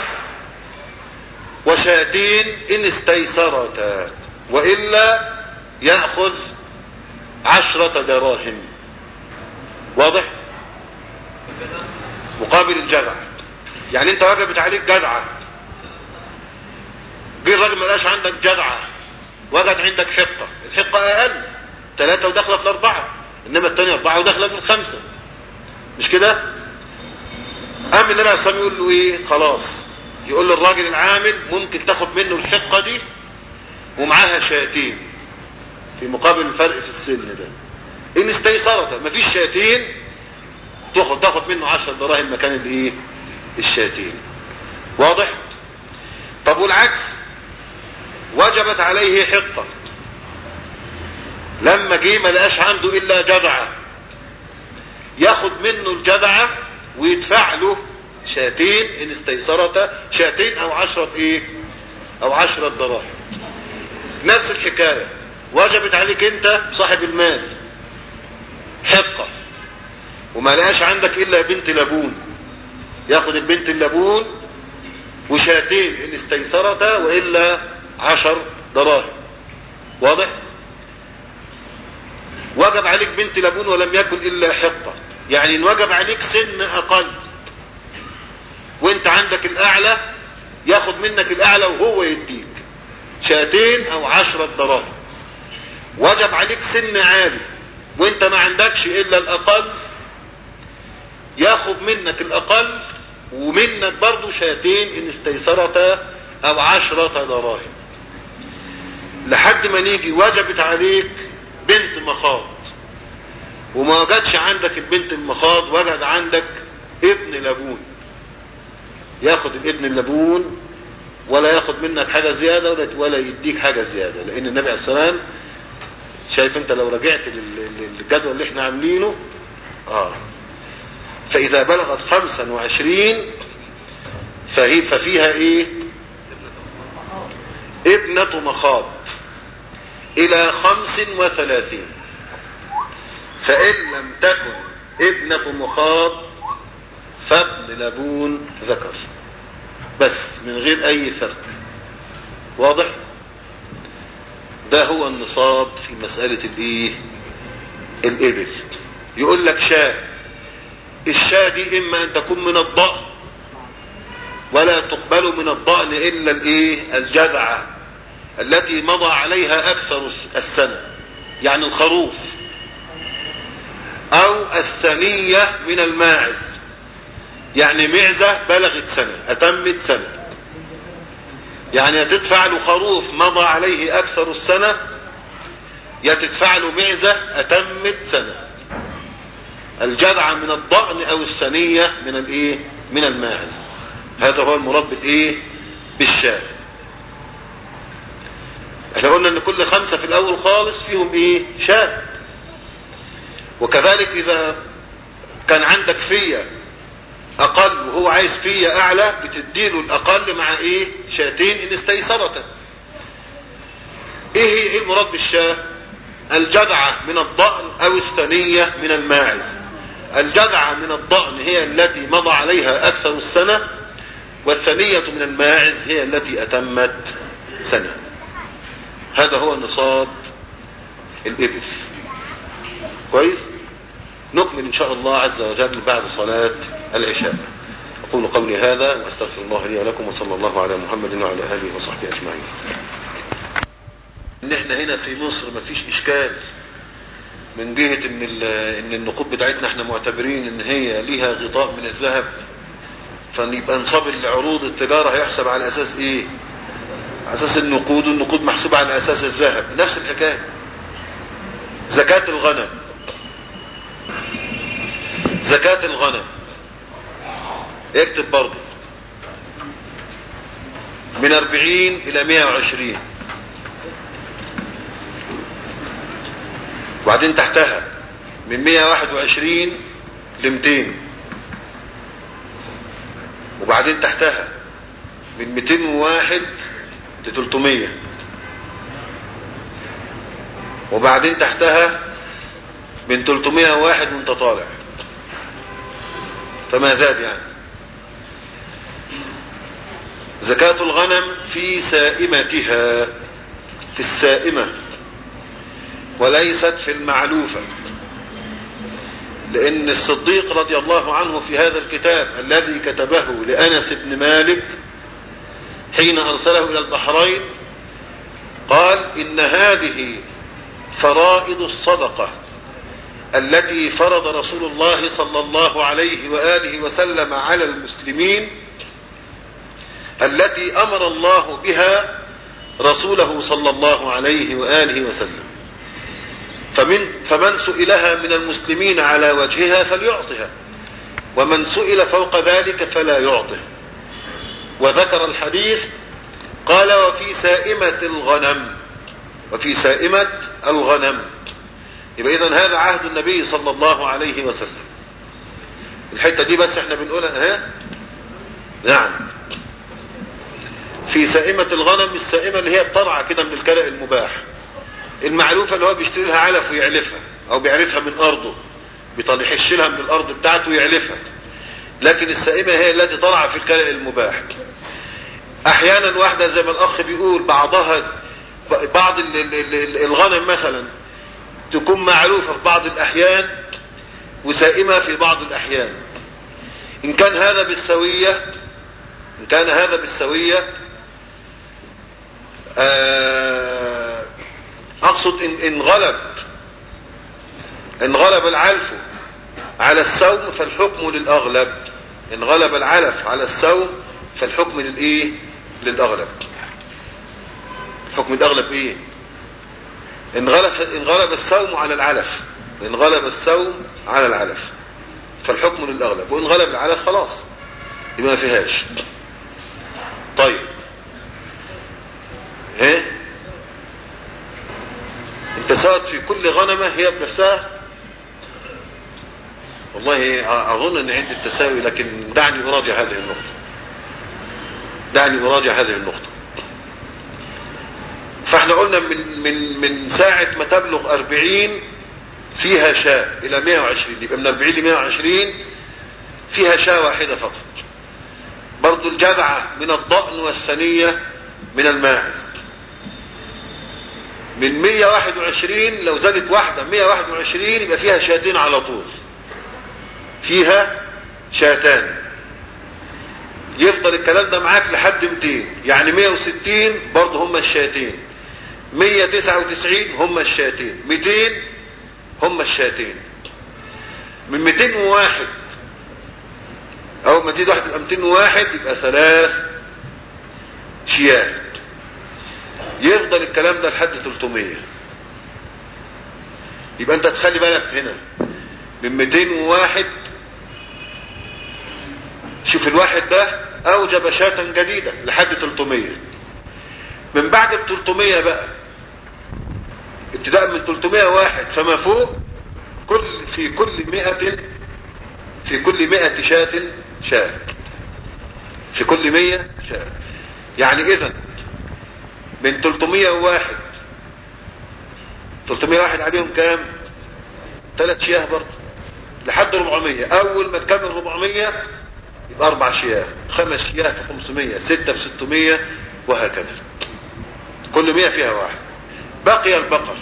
وشاتين ان استيسرتا والا يأخذ عشرة دراهم واضح مقابل الجذع يعني انت وجبت عليك جذعة جه الراجل ما لقاش عندك جذعة وجد عندك حقة الحقة اقل ثلاثة وداخلة في الاربعة انما الثانية اربعة وداخلة في الخمسة مش كده قام النبي عليه الصلاة يقول له ايه خلاص يقول للراجل العامل ممكن تاخد منه الحقة دي ومعاها شاتين في مقابل الفرق في السن ده ان استيسرت مفيش شاتين تاخد تاخد منه عشر دراهم مكان الايه الشاتين واضح طب والعكس وجبت عليه حقة لما جه ما لقاش عنده الا جذعة ياخد منه الجذعة ويدفع له شاتين ان استيسرتا شاتين او عشرة ايه او عشرة دراهم نفس الحكاية وجبت عليك انت صاحب المال حقة وما لقاش عندك الا بنت لبون ياخد البنت اللبون وشاتين ان استيسرتا والا عشر دراهم واضح وجب عليك بنت لبون ولم يكن الا حقة يعني ان وجب عليك سن اقل وانت عندك الاعلى ياخد منك الاعلى وهو يديك شاتين او عشرة دراهم وجب عليك سن عالي وانت ما عندكش الا الاقل ياخد منك الاقل ومنك برضو شاتين ان استيسرتا او عشرة دراهم لحد ما نيجي وجبت عليك بنت مخاض وما وجدش عندك البنت المخاض وجد عندك ابن لبون ياخد الابن اللبون ولا ياخد منك حاجة زيادة ولا ولا يديك حاجة زيادة لان النبي عليه السلام شايف انت لو رجعت للجدول اللي احنا عاملينه اه فاذا بلغت خمسا وعشرين فهي ففيها ايه ابنة مخاض الى خمس وثلاثين فان لم تكن ابنة مخاض فابن لبون ذكر بس من غير اي فرق واضح ده هو النصاب في مسألة الايه الابل يقول لك شاة الشاة دي اما ان تكون من الضأن ولا تقبل من الضأن الا الايه الجذعة التي مضى عليها اكثر السنة يعني الخروف او الثنية من الماعز يعني معزة بلغت سنة اتمت سنة يعني يا تدفع له خروف مضى عليه اكثر السنة يا تدفع له معزة اتمت سنة الجذعة من الضأن او الثنية من الايه من الماعز هذا هو المراد بالايه بالشاة احنا قلنا ان كل خمسة في الاول خالص فيهم ايه شاة وكذلك اذا كان عندك فية اقل وهو عايز فية اعلى بتديله الاقل مع ايه شاتين ان استيسرتا ايه هي ايه المراد بالشاة الجذعة من الضأن او الثنية من الماعز الجذعة من الضأن هي التي مضى عليها اكثر السنة والثنية من الماعز هي التي اتمت سنة هذا هو نصاب الابل كويس نكمل ان شاء الله عز وجل بعد صلاة العشاء اقول قولي هذا واستغفر الله لي ولكم وصلى الله على محمد وعلى اله وصحبه اجمعين ان احنا هنا في مصر مفيش اشكال من جهة ان ان النقود بتاعتنا احنا معتبرين ان هي ليها غطاء من الذهب فنبقى نصاب العروض التجارة هيحسب على اساس ايه على اساس النقود والنقود محسوبة على اساس الذهب نفس الحكاية زكاة الغنم زكاة الغنم اكتب برضه من 40 الى 120 وبعدين تحتها من 121 ل 200 وبعدين تحتها من 201 ل 300 وبعدين تحتها من 301 وانت طالع فما زاد يعني زكاة الغنم في سائمتها في السائمة وليست في المعلوفة لأن الصديق رضي الله عنه في هذا الكتاب الذي كتبه لأنس بن مالك حين أرسله إلى البحرين قال إن هذه فرائض الصدقة التي فرض رسول الله صلى الله عليه وآله وسلم على المسلمين التي أمر الله بها رسوله صلى الله عليه وآله وسلم فمن فمن سئلها من المسلمين على وجهها فليعطها ومن سئل فوق ذلك فلا يعطه وذكر الحديث قال وفي سائمة الغنم وفي سائمة الغنم يبقى اذا هذا عهد النبي صلى الله عليه وسلم الحتة دي بس احنا بنقولها ها نعم في سائمة الغنم السائمة اللي هي الطلعة كده من الكلأ المباح المعلوفة اللي هو بيشتري لها علف ويعلفها او بيعرفها من ارضه بيحش لها من الارض بتاعته ويعلفها لكن السائمة هي التي طلع في الكلأ المباح احيانا واحدة زي ما الاخ بيقول بعضها بعض الغنم مثلا تكون معلوفة في بعض الاحيان وسائمة في بعض الاحيان ان كان هذا بالسوية ان كان هذا بالسوية آه اقصد ان, إن غلب ان غلب العلف على السوم فالحكم للاغلب ان غلب العلف على السوم فالحكم للايه للاغلب حكم الاغلب ايه ان غلب ان غلب السوم على العلف ان غلب السوم على العلف فالحكم للاغلب وان غلب العلف خلاص يبقى ما فيهاش طيب ايه انت سوت في كل غنمة هي بنفسها والله اظن ان عندي التساوي لكن دعني اراجع هذه النقطة دعني اراجع هذه النقطة فاحنا قلنا من من من ساعة ما تبلغ 40 فيها شاة الى 120 يبقى من 40 ل 120 فيها شاة واحدة فقط برضو الجذعة من الضأن والثنية من الماعز من 121 لو زادت واحدة 121 يبقى فيها شاتين على طول فيها شاتان يفضل الكلام ده معاك لحد 200 يعني 160 برضه هم الشاتين 199 هم الشاتين 200 هم الشاتين من 201 اول ما تزيد واحد يبقى 201 يبقى ثلاث شياه يفضل الكلام ده لحد 300 يبقى انت تخلي بالك هنا من 201 شوف الواحد ده اوجب شاة جديدة لحد 300 من بعد ال 300 بقى ابتداء من 301 فما فوق كل في كل 100 في كل 100 شاة شاة في كل 100 شاة يعني اذا من 301 301 عليهم كام ثلاث شياه برضه لحد 400 اول ما تكمل 400 يبقى اربع شياه خمس شياه في 500 ستة في 600 وهكذا كل 100 فيها واحد بقي البقر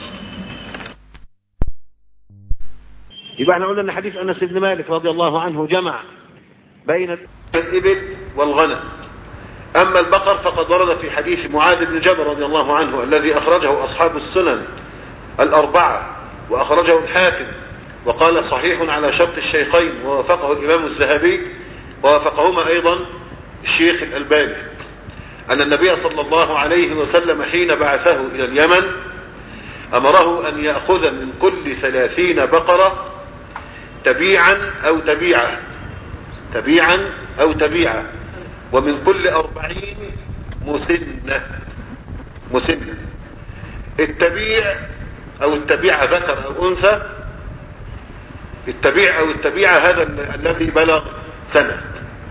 يبقى احنا قلنا ان حديث انس بن مالك رضي الله عنه جمع بين الابل والغنم اما البقر فقد ورد في حديث معاذ بن جبل رضي الله عنه الذي اخرجه اصحاب السنن الاربعة وأخرجه الحاكم وقال صحيح على شرط الشيخين ووافقه الإمام الذهبي ووافقهما أيضا الشيخ الألباني أن النبي صلى الله عليه وسلم حين بعثه إلى اليمن أمره أن يأخذ من كل ثلاثين بقرة تبيعا أو تبيعة تبيعا أو تبيعة ومن كل أربعين مسنة مسنة التبيع أو التبيعة ذكر أو أنثى التبيع أو التبيعة هذا ال- الذي بلغ سنة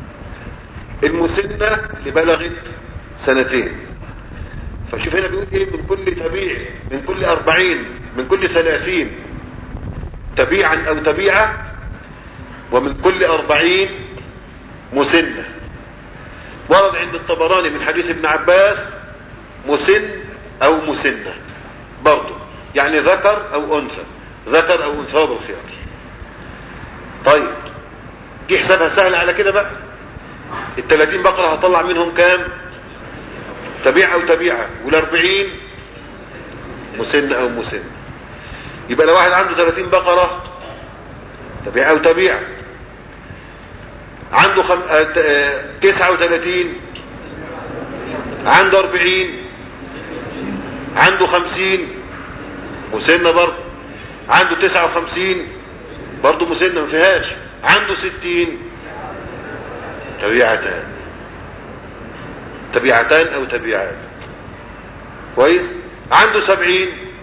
المسنة اللي بلغت سنتين فشوف هنا بيقول ايه من كل تبيع من كل أربعين من كل ثلاثين تبيعا أو تبيعة ومن كل أربعين مسنة ورد عند الطبراني من حديث ابن عباس مسن أو مسنة برضه يعني ذكر أو أنثى ذكر أو أنثى بالخيار طيب دي حسابها سهل على كده بقى التلاتين بقرة هطلع منهم كام تبيع أو تبيعة والأربعين مسن أو مسن يبقى لو واحد عنده 30 بقرة تبيع أو تبيع عنده خم... آه... ت- آه... 39 عنده 40 عنده 50 مسنة برضه عنده 59 برضه مسنة ما فيهاش عنده 60 تبيعتان تبيعتان او تبيعات كويس عنده 70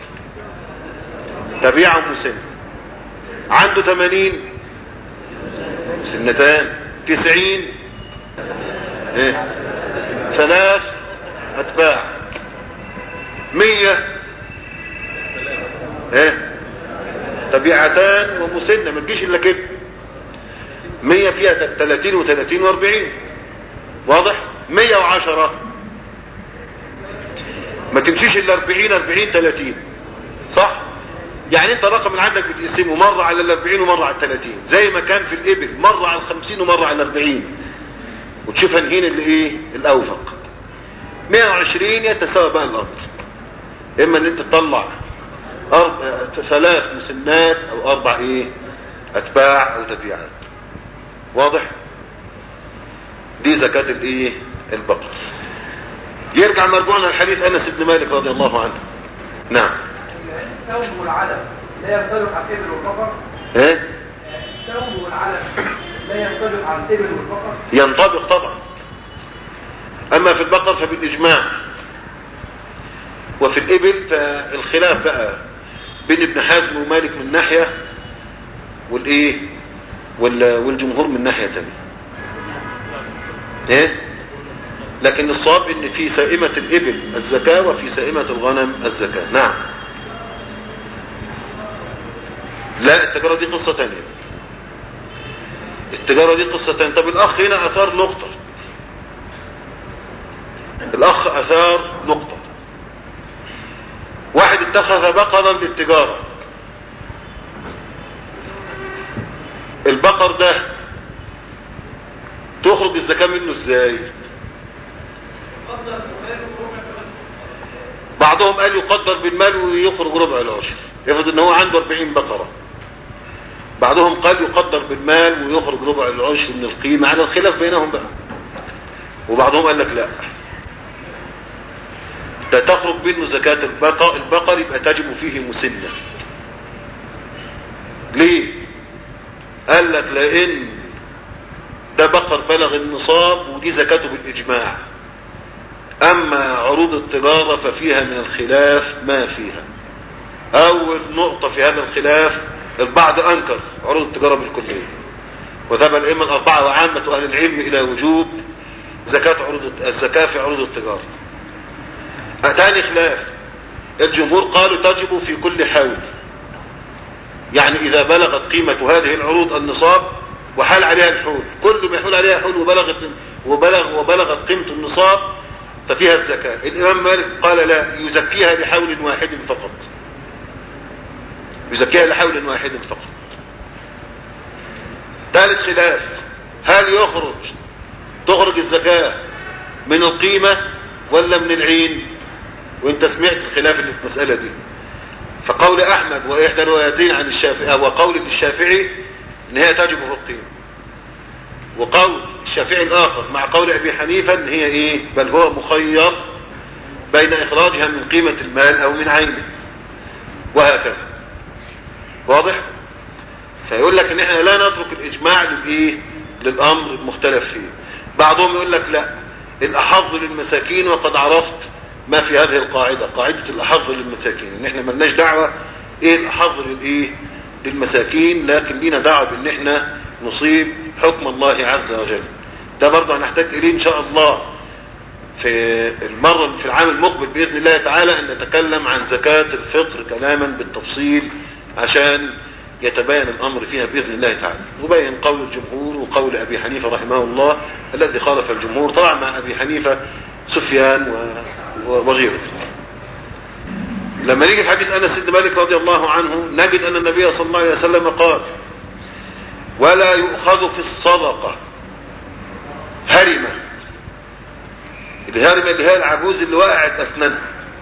تبيعة مسنة عنده 80 سنتان 90 ايه ثلاث اتباع 100 ايه تبيعتان ومسنة ما تجيش الا كده 100 فيها 30 و30 و40 واضح 110 ما تمشيش الا 40 40 30 صح يعني انت الرقم اللي عندك بتقسمه مرة على ال 40 ومرة على ال 30 زي ما كان في الابل مرة على ال 50 ومرة على ال 40 وتشوف هنهين اللي ايه الاوفق 120 يتساوى بقى الامر اما ان انت تطلع أرب... ثلاث مسنات او اربع ايه اتباع او تبيعات واضح دي زكاة الايه البقر يرجع مرجوعنا لحديث انس بن مالك رضي الله عنه نعم الثوب والعلم لا ينطبق على الابل والبقر ايه الثوب والعلم لا ينطبق على الابل والبقر ينطبق طبعا اما في البقر فبالاجماع وفي الابل فالخلاف بقى بين ابن حزم ومالك من ناحية والايه وال- والجمهور من ناحية تانية ايه لكن الصواب ان في سائمة الابل الزكاة وفي سائمة الغنم الزكاة نعم لا التجارة دي قصة تانية التجارة دي قصة تانية طب الاخ هنا اثار نقطة الاخ اثار نقطة واحد اتخذ بقرا للتجارة البقر ده تخرج الزكاة منه ازاي بعضهم قال يقدر بالمال ويخرج ربع العشر يفرض ان هو عنده 40 بقرة بعضهم قال يقدر بالمال ويخرج ربع العشر من القيمة على الخلاف بينهم بقى وبعضهم قال لك لا ده تخرج منه زكاة البقر البقر يبقى تجب فيه مسنة ليه قال لك لان ده بقر بلغ النصاب ودي زكاته بالاجماع اما عروض التجارة ففيها من الخلاف ما فيها اول نقطة في هذا الخلاف البعض انكر عروض التجارة بالكلية وذهب الائمة الاربعة وعامة اهل العلم الى وجوب زكاة عروض الزكاة في عروض التجارة اتاني خلاف الجمهور قالوا تجب في كل حول يعني اذا بلغت قيمة هذه العروض النصاب وحال عليها الحول كل ما يحول عليها حول وبلغت وبلغ وبلغت قيمة النصاب ففيها الزكاة الامام مالك قال لا يزكيها لحول واحد فقط يزكيها لحول واحد فقط ثالث خلاف هل يخرج تخرج الزكاة من القيمة ولا من العين وانت سمعت الخلاف اللي في المسألة دي فقول احمد واحدى الروايتين عن الشافعي وقول للشافعي ان هي تجب في القيمة وقول الشافعي الاخر مع قول ابي حنيفة ان هي ايه بل هو مخير بين اخراجها من قيمة المال او من عينه وهكذا واضح فيقول لك ان احنا لا نترك الاجماع للايه للامر المختلف فيه بعضهم يقول لك لا الاحظ للمساكين وقد عرفت ما في هذه القاعدة قاعدة الاحظ للمساكين ان احنا ملناش دعوة ايه الاحظ للايه للمساكين لكن لينا دعوة بان احنا نصيب حكم الله عز وجل ده برضه هنحتاج اليه ان شاء الله في المرة في العام المقبل بإذن الله تعالى أن نتكلم عن زكاة الفطر كلاما بالتفصيل عشان يتبين الأمر فيها بإذن الله تعالى وبين قول الجمهور وقول أبي حنيفة رحمه الله الذي خالف الجمهور طبعا مع أبي حنيفة سفيان و... و... وغيره لما نيجي في حديث أنس بن مالك رضي الله عنه نجد أن النبي صلى الله عليه وسلم قال ولا يؤخذ في الصدقة هرمة الهرمة اللي هي العجوز اللي وقعت أسنانها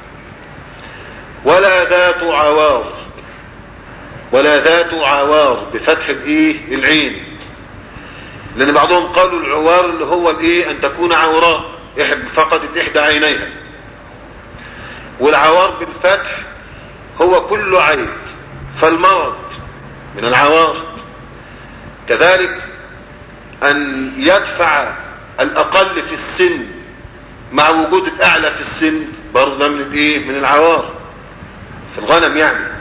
ولا ذات عوار ولا ذات عوار بفتح الايه العين لان بعضهم قالوا العوار اللي هو الايه ان تكون عوراء فقدت احدى عينيها والعوار بالفتح هو كل عيب فالمرض من العوار كذلك ان يدفع الاقل في السن مع وجود الاعلى في السن برضه ده من الايه من العوار في الغنم يعني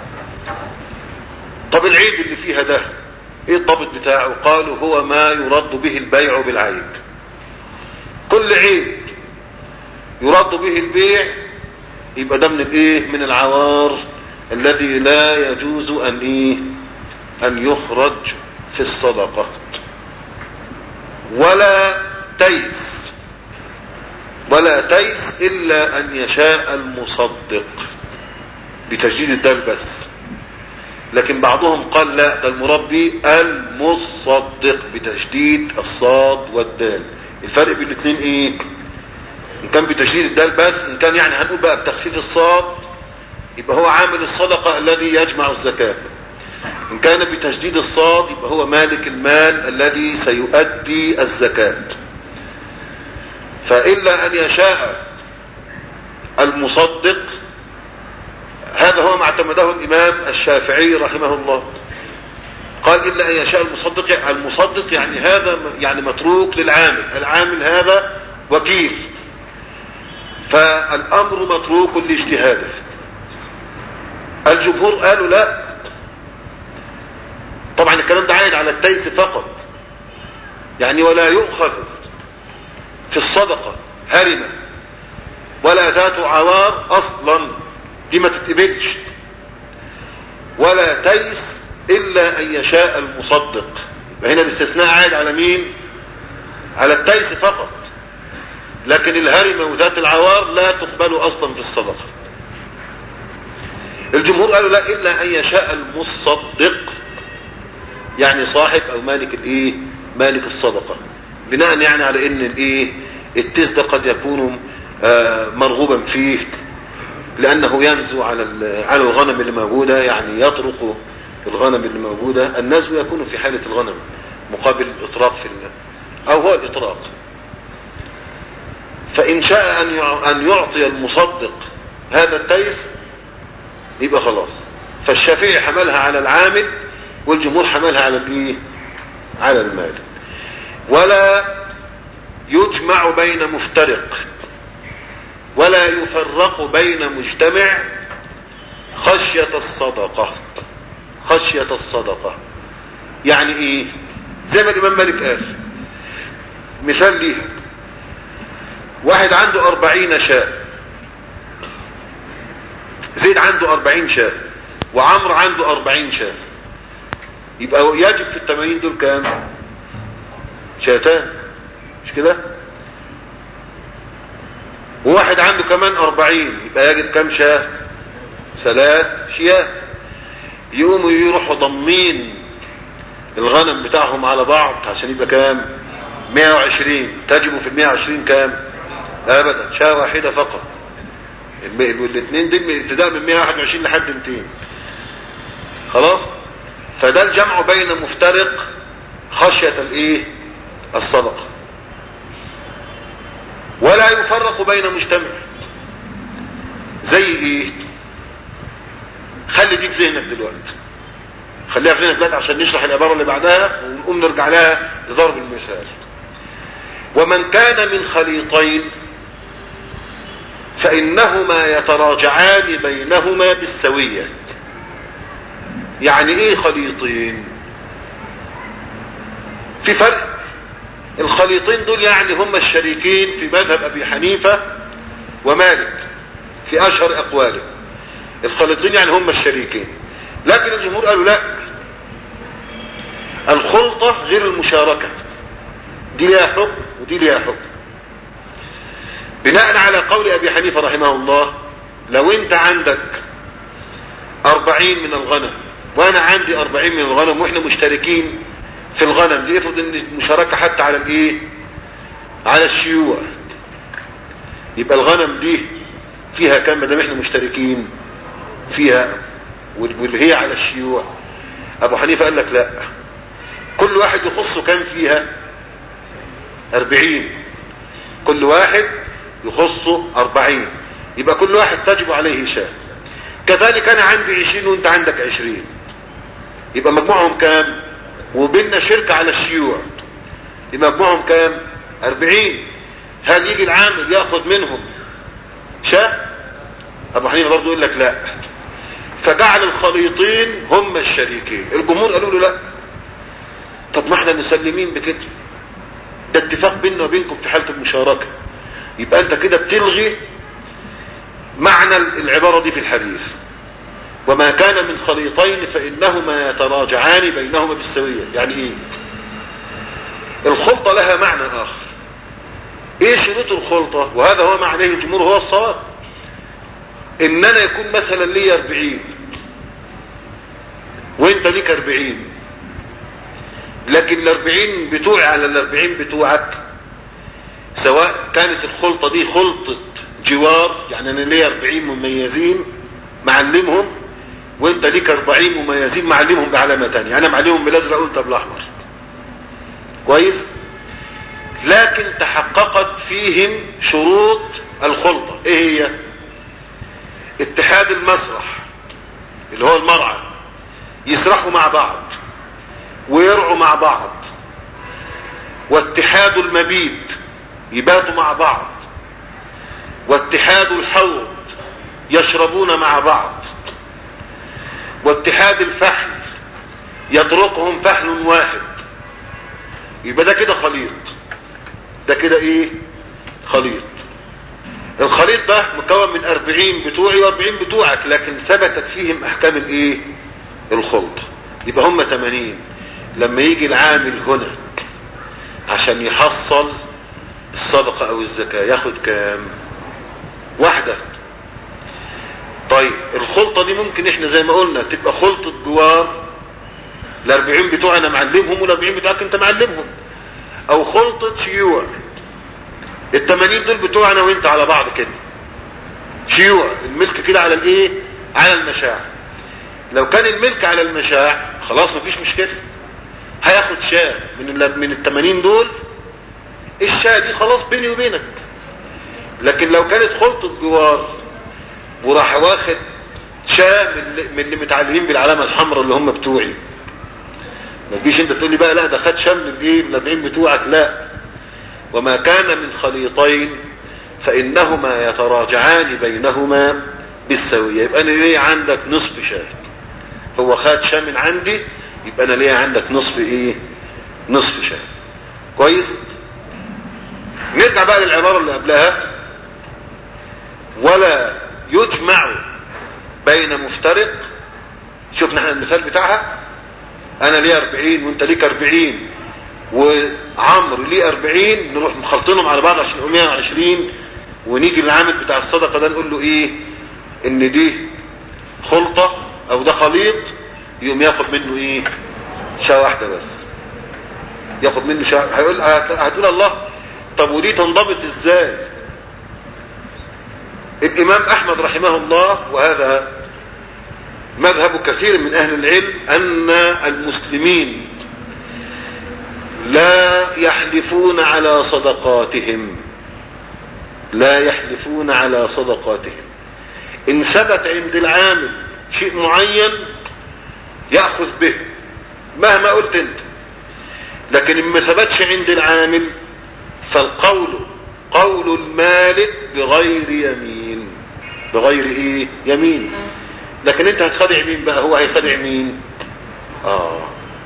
طب العيب اللي فيها ده ايه الضابط بتاعه قالوا هو ما يرد به البيع بالعيب كل عيب يرد به البيع يبقى ده من الايه من العوار الذي لا يجوز ان ايه ان يخرج في الصدقة ولا تيس ولا تيس الا ان يشاء المصدق بتجديد الدال بس لكن بعضهم قال لا ده المربي المصدق بتشديد الصاد والدال الفرق بين الاثنين ايه ان كان بتشديد الدال بس ان كان يعني هنقول بقى بتخفيف الصاد يبقى هو عامل الصدقة الذي يجمع الزكاة ان كان بتشديد الصاد يبقى هو مالك المال الذي سيؤدي الزكاة فإلا أن يشاء المصدق هذا هو ما اعتمده الإمام الشافعي رحمه الله قال إلا أن يشاء المصدق المصدق يعني هذا يعني متروك للعامل العامل هذا وكيل فالأمر متروك لاجتهاده الجمهور قالوا لا طبعا الكلام ده عائد على التيس فقط يعني ولا يؤخذ في الصدقة هرمة ولا ذات عوار أصلا دي ما تتقبلش ولا تيس الا ان يشاء المصدق هنا الاستثناء عائد على مين على التيس فقط لكن الهرمة وذات العوار لا تقبل اصلا في الصدقة الجمهور قالوا لا الا ان يشاء المصدق يعني صاحب او مالك الايه مالك الصدقة بناء يعني على ان الايه التيس ده قد يكون آه مرغوبا فيه لانه ينزو على على الغنم اللي موجودة يعني يطرق الغنم اللي موجودة النزو يكون في حالة الغنم مقابل الاطراق في الله او هو الاطراق فان شاء ان ان يعطي المصدق هذا التيس يبقى خلاص فالشافعي حملها على العامل والجمهور حملها على الايه على المال ولا يجمع بين مفترق ولا يفرق بين مجتمع خشية الصدقة خشية الصدقة يعني ايه زي ما الامام مالك قال مثال ليها واحد عنده اربعين شاء زيد عنده اربعين شاء وعمر عنده اربعين شاء يبقى يجب في التمانين دول كام شاتان مش كده وواحد عنده كمان اربعين يبقى يجب كام شاه ثلاث شياه يقوموا يروحوا ضمين الغنم بتاعهم على بعض عشان يبقى كام 120 تجب في ال 120 كام ابدا شاه واحدة فقط الاثنين دول ابتداء من 121 لحد 200 خلاص فده الجمع بين مفترق خشية الايه الصدقة ولا يفرق بين مجتمع زي ايه خلي دي في ذهنك دلوقتي خليها في ذهنك دلوقتي عشان نشرح العبارة اللي بعدها ونقوم نرجع لها لضرب المثال ومن كان من خليطين فإنهما يتراجعان بينهما بالسوية يعني ايه خليطين في فرق الخليطين دول يعني هم الشريكين في مذهب ابي حنيفة ومالك في اشهر اقواله الخليطين يعني هم الشريكين لكن الجمهور قالوا لا الخلطة غير المشاركة دي ليها حكم ودي ليها حكم بناء على قول ابي حنيفة رحمه الله لو انت عندك اربعين من الغنم وانا عندي اربعين من الغنم واحنا مشتركين في الغنم دي افرض ان المشاركة حتى على الايه على الشيوع يبقى الغنم دي فيها كم دام احنا مشتركين فيها واللي هي على الشيوع ابو حنيفة قال لك لا كل واحد يخصه كم فيها اربعين كل واحد يخصه اربعين يبقى كل واحد تجب عليه شاة كذلك انا عندي عشرين وانت عندك عشرين يبقى مجموعهم كام وبيننا شركة على الشيوع يبقى مجموعهم كام اربعين هل يجي العامل ياخد منهم شاة ابو حنيفه برضه يقول لك لا فجعل الخليطين هم الشريكين الجمهور قالوا له لا طب ما احنا مسلمين بكده ده اتفاق بيننا وبينكم في حالة المشاركة يبقى انت كده بتلغي معنى العبارة دي في الحديث وما كان من خليطين فإنهما يتراجعان بينهما بالسوية يعني ايه الخلطة لها معنى آخر ايه شروط الخلطة وهذا هو معناه الجمهور هو الصواب ان انا يكون مثلا لي اربعين وانت ليك اربعين لكن الاربعين بتوعي على الاربعين بتوعك سواء كانت الخلطة دي خلطة جوار يعني انا ليا اربعين مميزين معلمهم وانت ليك اربعين مميزين معلمهم بعلامة تانية انا معلمهم بالازرق وانت بالاحمر كويس لكن تحققت فيهم شروط الخلطة ايه هي اتحاد المسرح اللي هو المرعى يسرحوا مع بعض ويرعوا مع بعض واتحاد المبيت يباتوا مع بعض واتحاد الحوض يشربون مع بعض واتحاد الفحل يطرقهم فحل واحد يبقى ده كده خليط ده كده ايه خليط الخليط ده مكون من اربعين بتوعي واربعين بتوعك لكن ثبتت فيهم احكام الايه الخلطة يبقى هم تمانين لما يجي العامل هنا عشان يحصل الصدقة او الزكاة ياخد كام واحدة طيب الخلطة دي ممكن احنا زي ما قلنا تبقى خلطة جوار الاربعين بتوعنا معلمهم والاربعين بتوعك انت معلمهم او خلطة شيوع التمانين دول بتوعنا وانت على بعض كده شيوع الملك كده على الايه على المشاع لو كان الملك على المشاع خلاص مفيش مشكلة هياخد شاه من ال من التمانين دول الشاه دي خلاص بيني وبينك لكن لو كانت خلطة جوار وراح واخد شاه من اللي, من اللي متعلمين بالعلامة الحمراء اللي هم بتوعي ما تجيش انت تقول لي بقى لا ده خد شاه من الايه من الاربعين بتوعك لا وما كان من خليطين فانهما يتراجعان بينهما بالسوية يبقى انا ليه عندك نصف شاه هو خد شاه من عندي يبقى انا ليه عندك نصف ايه نصف شاه كويس نرجع بقى للعبارة اللي قبلها ولا يجمع بين مفترق شوفنا احنا المثال بتاعها انا ليه اربعين وانت ليك اربعين وعمرو ليه اربعين نروح مخلطينهم على بعض عشان يبقوا 120 ونيجي للعامل بتاع الصدقة ده نقول له ايه ان دي خلطة او ده خليط يقوم ياخد منه ايه شاة واحدة بس ياخد منه شاة هيقول هتقول الله طب ودي تنضبط ازاي الامام احمد رحمه الله وهذا مذهب كثير من اهل العلم ان المسلمين لا يحلفون على صدقاتهم لا يحلفون على صدقاتهم ان ثبت عند العامل شيء معين يأخذ به مهما قلت انت لكن ان ما ثبتش عند العامل فالقول قول المالك بغير يمين بغير ايه يمين لكن انت هتخدع مين بقى هو هيخدع مين اه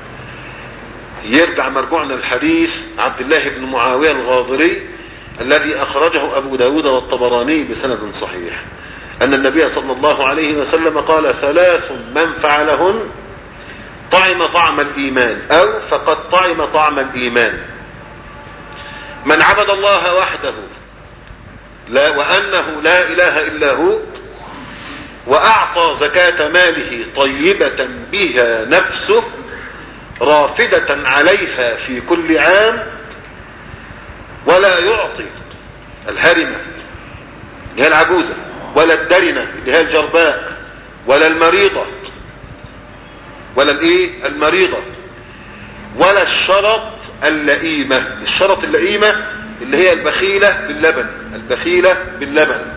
يرجع مرجوعنا الحديث عبد الله بن معاوية الغاضري الذي اخرجه ابو داود والطبراني بسند صحيح ان النبي صلى الله عليه وسلم قال ثلاث من فعلهن طعم طعم الايمان او فقد طعم طعم الايمان من عبد الله وحده لا وانه لا اله الا هو واعطى زكاة ماله طيبة بها نفسه رافدة عليها في كل عام ولا يعطي الهرمة اللي هي العجوزة ولا الدرنة اللي هي الجرباء ولا المريضة ولا الايه المريضة ولا الشرط اللئيمة الشرط اللئيمة اللي هي البخيلة باللبن البخيلة باللبن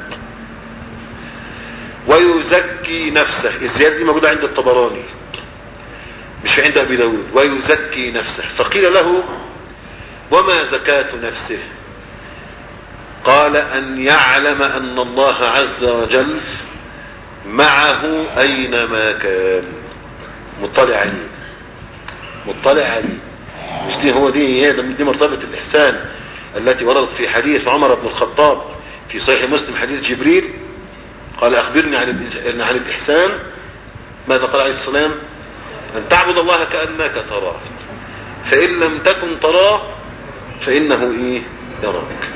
ويزكي نفسه الزيادة دي موجودة عند الطبراني مش عند ابي داود ويزكي نفسه فقيل له وما زكاة نفسه قال ان يعلم ان الله عز وجل معه اينما كان مطلع عليه مطلع عليه مش دي هو دي هي دي مرتبة الاحسان التي وردت في حديث عمر بن الخطاب في صحيح مسلم حديث جبريل قال اخبرني عن عن الاحسان ماذا قال عليه السلام ان تعبد الله كانك تراه فان لم تكن تراه فانه ايه يراك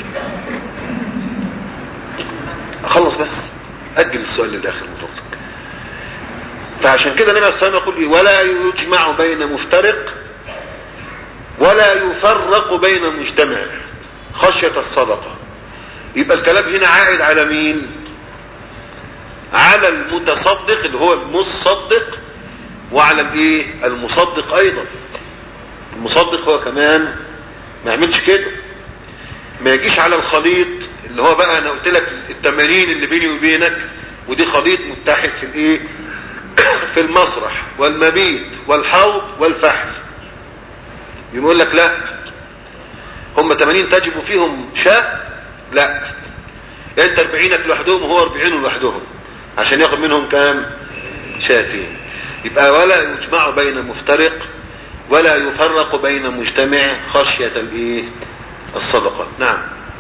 اخلص بس اجل السؤال للاخر من فضلك فعشان كده النبي صلى الله عليه وسلم يقول ايه ولا يجمع بين مفترق ولا يفرق بين مجتمع خشية الصدقة يبقى الكلام هنا عائد على مين على المتصدق اللي هو المصدق وعلى الايه المصدق ايضا المصدق هو كمان ما يعملش كده ما يجيش على الخليط اللي هو بقى انا قلت لك التمارين اللي بيني وبينك ودي خليط متحد في الايه في المسرح والمبيت والحوض والفحل يقول لك لا هم 80 تجب فيهم شاء لا انت 40 لوحدهم وهو 40 لوحدهم عشان ياخد منهم كام شاتين يبقى ولا يجمع بين مفترق ولا يفرق بين مجتمع خشية الايه الصدقة نعم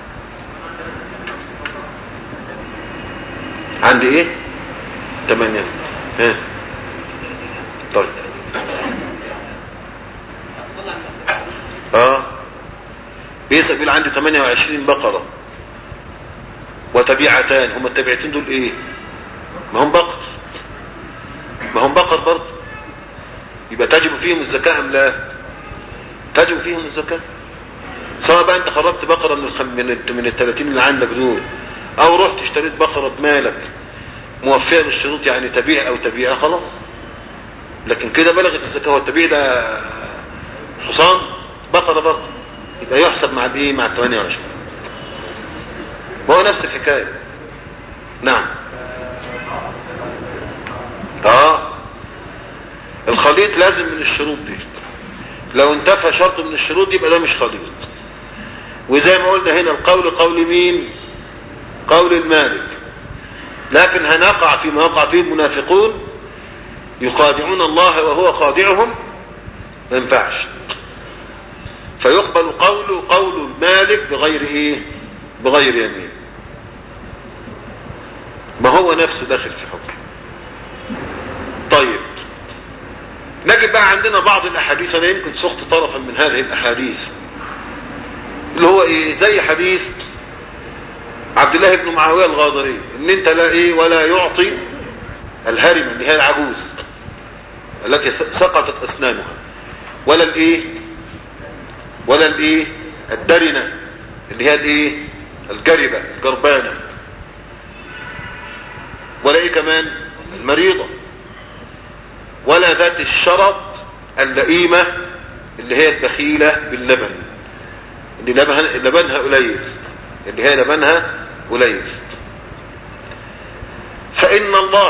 عندي ايه تمانية ها طيب اه بيسأل بيقول عندي 28 بقرة وتبيعتان هم التبيعتين دول ايه ما هم بقر ما هم بقر برضه يبقى تجب فيهم الزكاة ام لا تجب فيهم الزكاة سواء بقى انت خرجت بقرة من الخم... من ال... من ال 30 اللي عندك دول او رحت اشتريت بقرة بمالك موفية بالشروط يعني تبيع او تبيع خلاص لكن كده بلغت الزكاة والتبيع ده حصان بقرة برضه يبقى يحسب مع الايه مع ال 28 وهو نفس الحكاية نعم اه الخليط لازم من الشروط دي لو انتفى شرط من الشروط يبقى ده مش خليط وزي ما قلنا هنا القول قول مين قول المالك لكن هنقع فيما وقع فيه المنافقون يخادعون الله وهو خادعهم ما ينفعش فيقبل قول قول المالك بغير ايه بغير يمين ما هو نفسه داخل في حكم طيب نجد بقى عندنا بعض الاحاديث انا يمكن سقط طرفا من هذه الاحاديث اللي هو ايه زي حديث عبد الله بن معاوية الغاضري ان انت لا ايه ولا يعطي الهرمة اللي هي العجوز التي سقطت اسنانها ولا الايه ولا الايه الدرنة اللي هي الايه الجربة الجربانة ايه كمان المريضة ولا ذات الشرط اللئيمة اللي هي البخيلة باللبن اللي لبنها, لبنها قليل اللي هي لبنها قليل فإن الله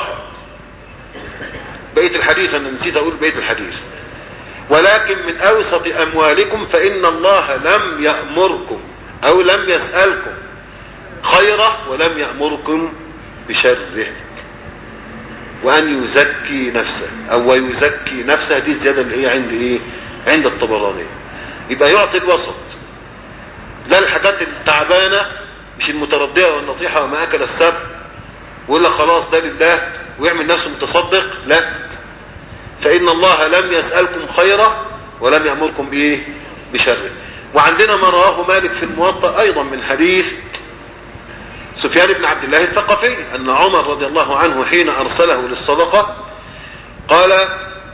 بقية الحديث أنا نسيت أقول بقية الحديث ولكن من أوسط أموالكم فإن الله لم يأمركم أو لم يسألكم خيره ولم يأمركم بشره وأن يزكي نفسه أو ويزكي نفسه دي الزيادة اللي هي عند إيه عند الطبراني يبقى يعطي الوسط لا الحاجات التعبانة مش المتردية والنطيحة وما أكل السبع ولا خلاص ده لله ويعمل نفسه متصدق لا فإن الله لم يسألكم خيرا ولم يأمركم بإيه بشره وعندنا ما رواه مالك في الموطأ أيضا من حديث سفيان بن عبد الله الثقفي أن عمر رضي الله عنه حين أرسله للصدقة قال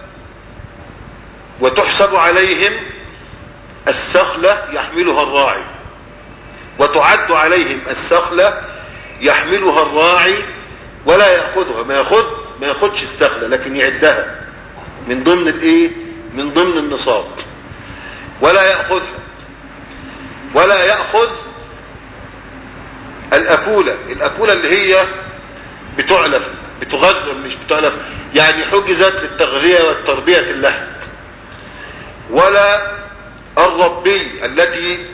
وتحسب عليهم السخلة يحملها الراعي وتعد عليهم السخلة يحملها الراعي ولا يأخذها ما يأخذ ما يأخذش السخلة لكن يعدها من ضمن الايه من ضمن النصاب ولا يأخذها ولا يأخذ الأكولة الأكولة اللي هي بتعلف بتغذى مش بتعلف يعني حجزت للتغذية والتربية اللحم ولا الربي التي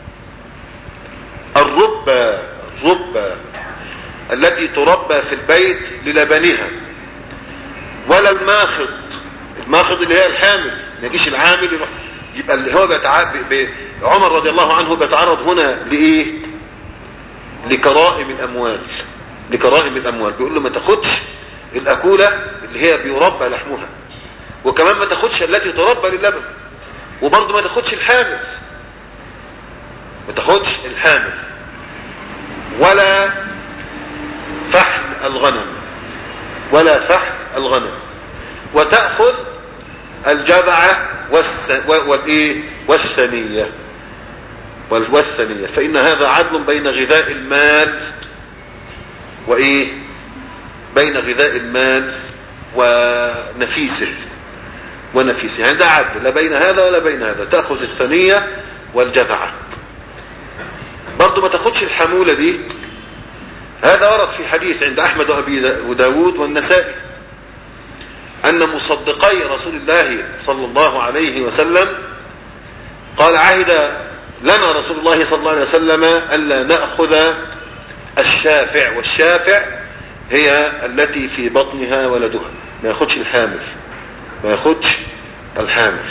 الربة الربة التي تربى في البيت للبنها ولا الماخض الماخض اللي هي الحامل ما يجيش العامل يروح يبقى اللي هو بيتع... ب... عمر رضي الله عنه بيتعرض هنا لايه لكرائم الاموال لكرائم الاموال بيقول له ما تاخدش الاكوله اللي هي بيربى لحمها وكمان ما تاخدش التي تربى للبن وبرضه ما تاخدش الحامل ما تاخدش الحامل ولا فحل الغنم ولا فحل الغنم وتأخذ الجبعة والس... والإيه والثنية والثنية فإن هذا عدل بين غذاء المال وإيه بين غذاء المال ونفيسه ونفيسه يعني ده عدل لا بين هذا ولا بين هذا تأخذ الثنية والجبعة برضو ما تاخدش الحمولة دي هذا ورد في حديث عند أحمد وأبي داود والنسائي أن مصدقي رسول الله صلى الله عليه وسلم قال عهد لنا رسول الله صلى الله عليه وسلم ألا نأخذ الشافع والشافع هي التي في بطنها ولدها ما ياخدش الحامل ما ياخدش الحامل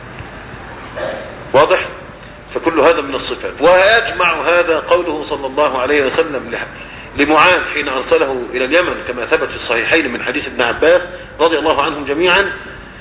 واضح فكل هذا من الصفات ويجمع هذا قوله صلى الله عليه وسلم لمعاذ حين أرسله إلى اليمن كما ثبت في الصحيحين من حديث ابن عباس رضي الله عنهم جميعا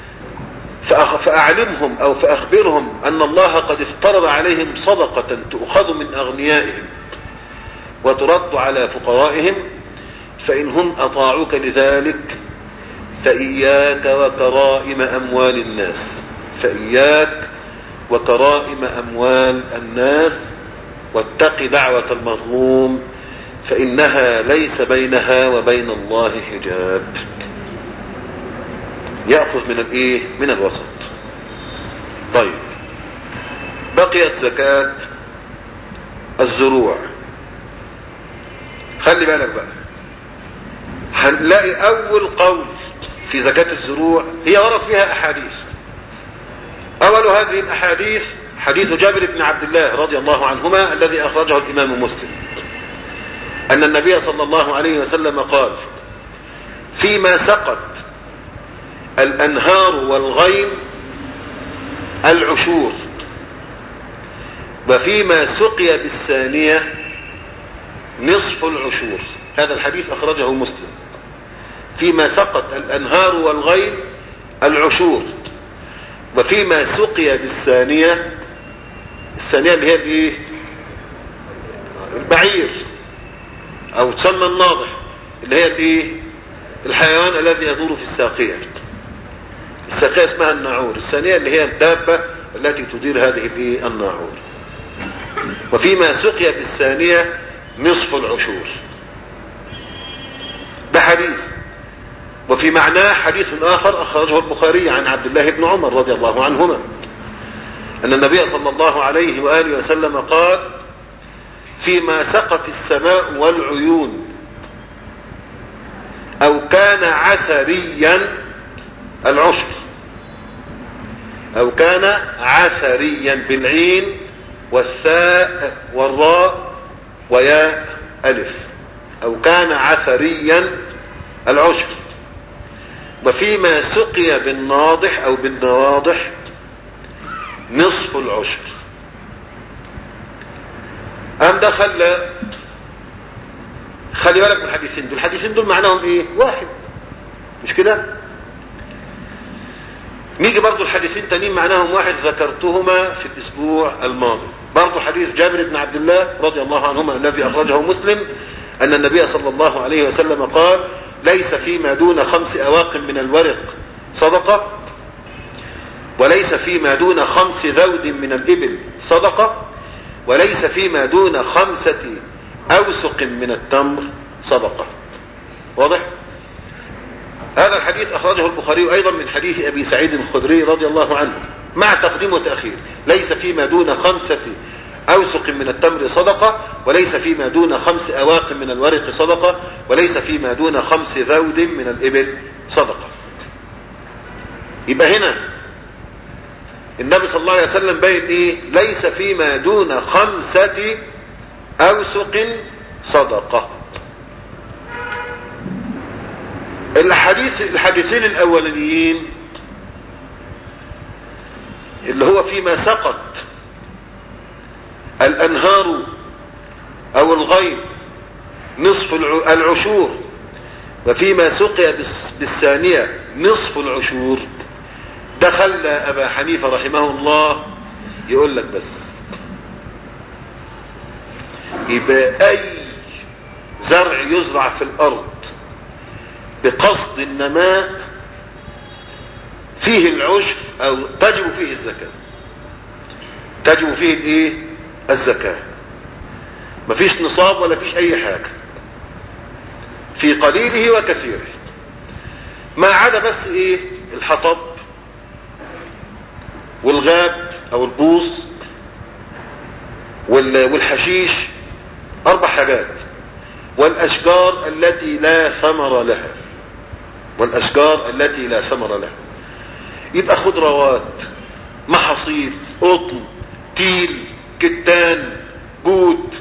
فأعلمهم أو فأخبرهم أن الله قد افترض عليهم صدقة تؤخذ من أغنيائهم وترد على فقرائهم فإن هم أطاعوك لذلك فإياك وكرائم أموال الناس فإياك وكرائم أموال الناس واتق دعوة المظلوم فإنها ليس بينها وبين الله حجاب يأخذ من الايه من الوسط طيب بقيت زكاة الزروع خلي بالك بقى هنلاقي اول قول في زكاة الزروع هي ورد فيها احاديث اول هذه الاحاديث حديث جابر بن عبد الله رضي الله عنهما الذي اخرجه الامام مسلم ان النبي صلى الله عليه وسلم قال فيما سقط الانهار والغيم العشور وفيما سقي بالثانية نصف العشور هذا الحديث اخرجه مسلم فيما سقط الانهار والغيم العشور وفيما سقي بالثانية الثانية اللي هي الايه البعير او تسمى الناضح اللي هي الايه الحيوان الذي يدور في الساقية الساقية اسمها الناعور الثانية اللي هي الدابة التي تدير هذه الايه الناعور وفيما سقي بالثانية نصف العشور ده حديث وفي معناه حديث آخر أخرجه البخاري عن عبد الله بن عمر رضي الله عنهما أن النبي صلى الله عليه وآله وسلم قال فيما سقت السماء والعيون أو كان عثريا العشر أو كان عثريا بالعين والثاء والراء وياء ألف أو كان عثريا العشر وفيما سقي بالناضح أو بالنواضح نصف العشر أم ده خلى خلي بالك من الحديثين دول الحديثين دول معناهم ايه واحد مش كده نيجي برضو الحديثين تانيين معناهم واحد ذكرتهما في الاسبوع الماضي برضو حديث جابر بن عبد الله رضي الله عنهما الذي اخرجه مسلم ان النبي صلى الله عليه وسلم قال ليس فيما دون خمس اواق من الورق صدقة وليس فيما دون خمس ذود من الابل صدقة وليس فيما دون خمسة اوسق من التمر صدقة واضح هذا الحديث اخرجه البخاري ايضا من حديث ابي سعيد الخدري رضي الله عنه مع تقديم وتأخير ليس فيما دون خمسة اوسق من التمر صدقة وليس فيما دون خمس اواق من الورق صدقة وليس فيما دون خمس ذود من الابل صدقة يبقى هنا النبي صلى الله عليه وسلم باين ايه ليس فيما دون خمسة اوسق صدقة الحديث الحديثين الاولانيين اللي هو فيما سقط الانهار او الغيم نصف العشور وفيما سقي بالثانية نصف العشور دخل ابا حنيفة رحمه الله يقول لك بس يبقى اي زرع يزرع في الارض بقصد النماء فيه العشر او تجب فيه الزكاة تجب فيه الايه الزكاة مفيش نصاب ولا فيش اي حاجة في قليله وكثيره ما عدا بس ايه الحطب والغاب او البوص والحشيش اربع حاجات والاشجار التي لا ثمر لها والاشجار التي لا ثمر لها يبقى خضروات محاصيل قطن تيل كتان جود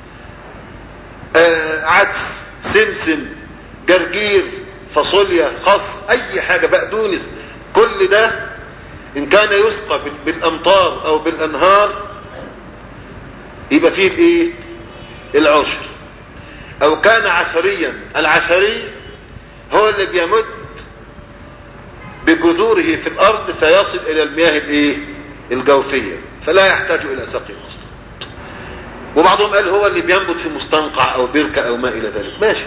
آه عدس سمسم جرجير فاصوليا خس اي حاجة بقدونس كل ده ان كان يسقى بالامطار او بالانهار يبقى فيه الايه العشر او كان عثريا العثري هو اللي بيمد بجذوره في الارض فيصل الى المياه الايه الجوفية فلا يحتاج الى سقي اصلا وبعضهم قال هو اللي بينبت في مستنقع او بركة او ما الى ذلك ماشي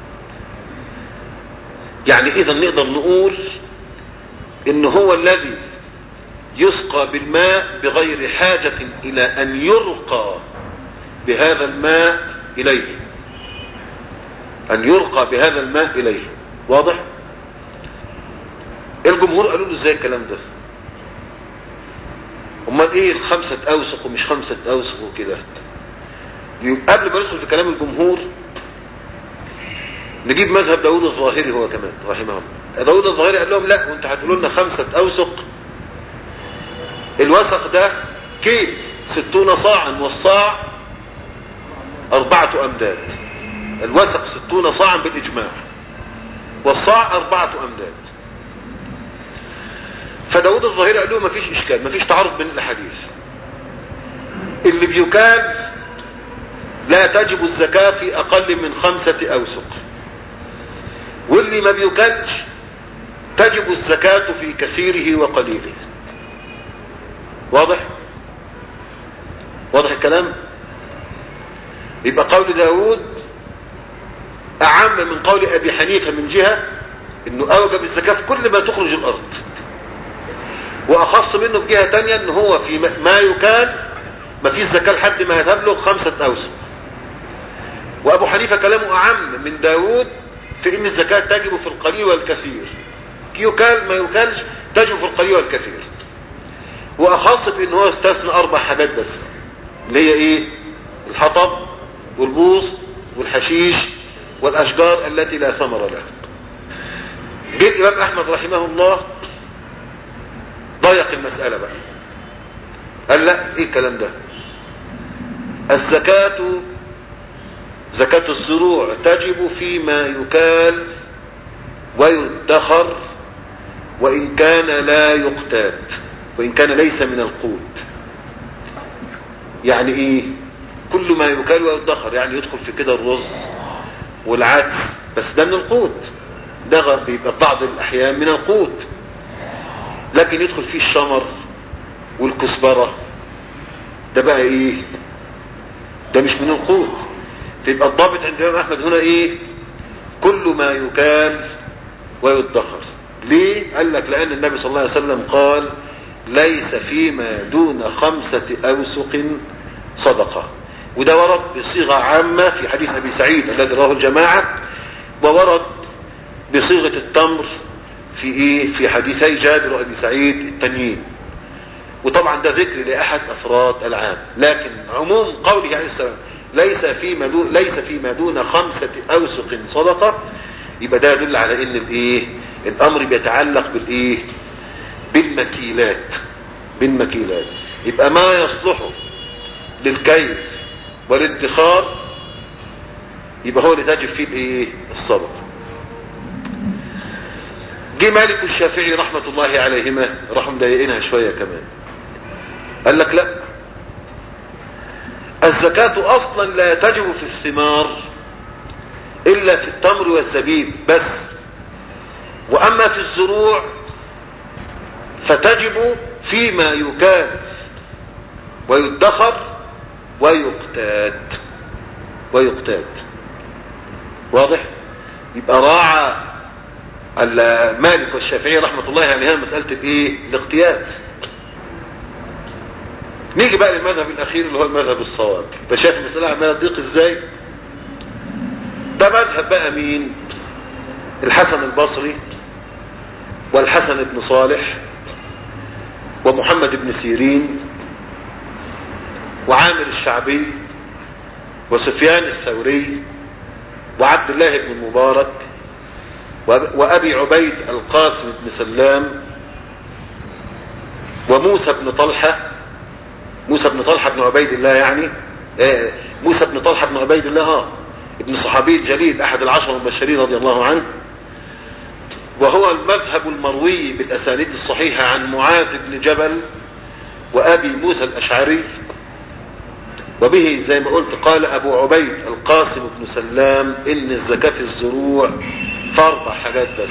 يعني اذا نقدر نقول ان هو الذي يسقى بالماء بغير حاجة الى ان يرقى بهذا الماء اليه ان يرقى بهذا الماء اليه واضح الجمهور قالوا له ازاي الكلام ده امال ايه الخمسة اوسق ومش خمسة اوسق وكده قبل ما ندخل في كلام الجمهور نجيب مذهب داود الظاهري هو كمان رحمه الله داود الظاهري قال لهم لا وانت هتقولوا لنا خمسة اوسق الوسق ده كيل ستون صاعا والصاع اربعة امداد الوسق ستون صاعا بالاجماع والصاع اربعة امداد فداود الظاهري قال له مفيش اشكال مفيش تعارض بين الاحاديث اللي بيكال لا تجب الزكاة في اقل من خمسة اوسق واللي ما بيكلش تجب الزكاة في كثيره وقليله واضح واضح الكلام يبقى قول داود اعم من قول ابي حنيفة من جهة انه اوجب الزكاة في كل ما تخرج الارض واخص منه في جهة تانية ان هو في ما يكال ما فيش زكاة لحد ما يتبلغ خمسة اوسق وابو حنيفة كلامه اعم من داود في ان الزكاة تجب في القليل والكثير يكال ما يكالش تجب في القليل والكثير واخص في ان هو استثنى اربع حاجات بس اللي هي ايه الحطب والبوص والحشيش والاشجار التي لا ثمر لها جه الامام احمد رحمه الله ضيق المسألة بقى قال لا ايه الكلام ده الزكاة زكاة الزروع تجب فيما يكال ويدخر وإن كان لا يقتات وإن كان ليس من القوت يعني إيه كل ما يكال ويدخر يعني يدخل في كده الرز والعدس بس ده من القوت ده بيبقى بعض الأحيان من القوت لكن يدخل فيه الشمر والكزبرة ده بقى ايه ده مش من القوت تبقى الضابط عند الامام احمد هنا ايه كل ما يكال ويدخر ليه قال لك لان النبي صلى الله عليه وسلم قال ليس فيما دون خمسة اوسق صدقة وده ورد بصيغة عامة في حديث ابي سعيد الذي رواه الجماعة وورد بصيغة التمر في ايه في حديثي جابر وابي سعيد التانيين وطبعا ده ذكر لاحد افراد العام لكن عموم قوله عليه السلام ليس فيما دون ليس فيما دون خمسة اوسق صدقة يبقى ده يدل على ان الايه الامر بيتعلق بالايه بالمكيلات بالمكيلات يبقى ما يصلح للكيل والادخار يبقى هو اللي تجب فيه الايه الصدقه جه مالك الشافعي رحمة الله عليهما راحوا مضايقينها شوية كمان قال لك لا الزكاة اصلا لا تجب في الثمار الا في التمر والزبيب بس واما في الزروع فتجب فيما يكال ويدخر ويقتات ويقتات واضح يبقى راعى مالك والشافعي رحمة الله عليها مسألة الايه الاقتياد نيجي بقى للمذهب الاخير اللي هو المذهب الصواب فشايف المسألة عمالة تضيق ازاي ده مذهب بقى مين الحسن البصري والحسن بن صالح ومحمد بن سيرين وعامر الشعبي وسفيان الثوري وعبد الله بن المبارك وابي عبيد القاسم بن سلام وموسى بن طلحة موسى بن طلحة بن عبيد الله يعني آه موسى بن طلحة بن عبيد الله اه ابن صحابي الجليل احد العشر المبشرين رضي الله عنه وهو المذهب المروي بالاسانيد الصحيحة عن معاذ بن جبل وابي موسى الاشعري وبه زي ما قلت قال ابو عبيد القاسم بن سلام ان الزكاة في الزروع في اربع حاجات بس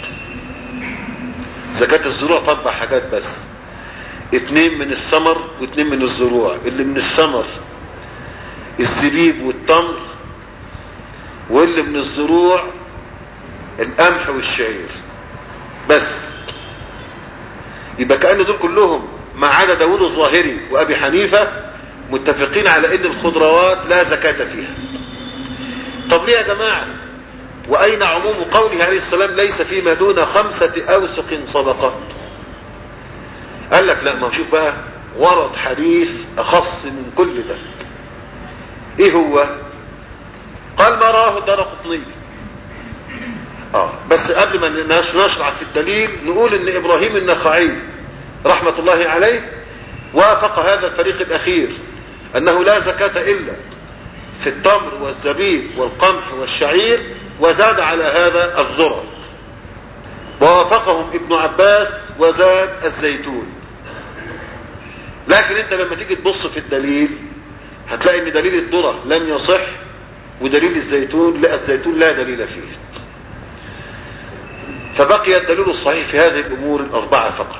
زكاة الزروع في اربع حاجات بس اتنين من الثمر واتنين من الزروع اللي من الثمر الزبيب والتمر واللي من الزروع القمح والشعير بس يبقى كأن دول كلهم ما عدا داود الظاهري وابي حنيفة متفقين على ان الخضروات لا زكاة فيها طب ليه يا جماعة واين عموم قوله عليه السلام ليس فيما دون خمسة اوسق صدقة قال لك لا ما شوف بقى ورد حديث اخص من كل ده ايه هو قال ما راه الدار قطني اه بس قبل ما نشرع في الدليل نقول ان ابراهيم النخعي رحمة الله عليه وافق هذا الفريق الاخير انه لا زكاة الا في التمر والزبيب والقمح والشعير وزاد على هذا الذرة ووافقهم ابن عباس وزاد الزيتون لكن انت لما تيجي تبص في الدليل هتلاقي ان دليل الذرة لم يصح ودليل الزيتون لا الزيتون لا دليل فيه فبقي الدليل الصحيح في هذه الامور الاربعة فقط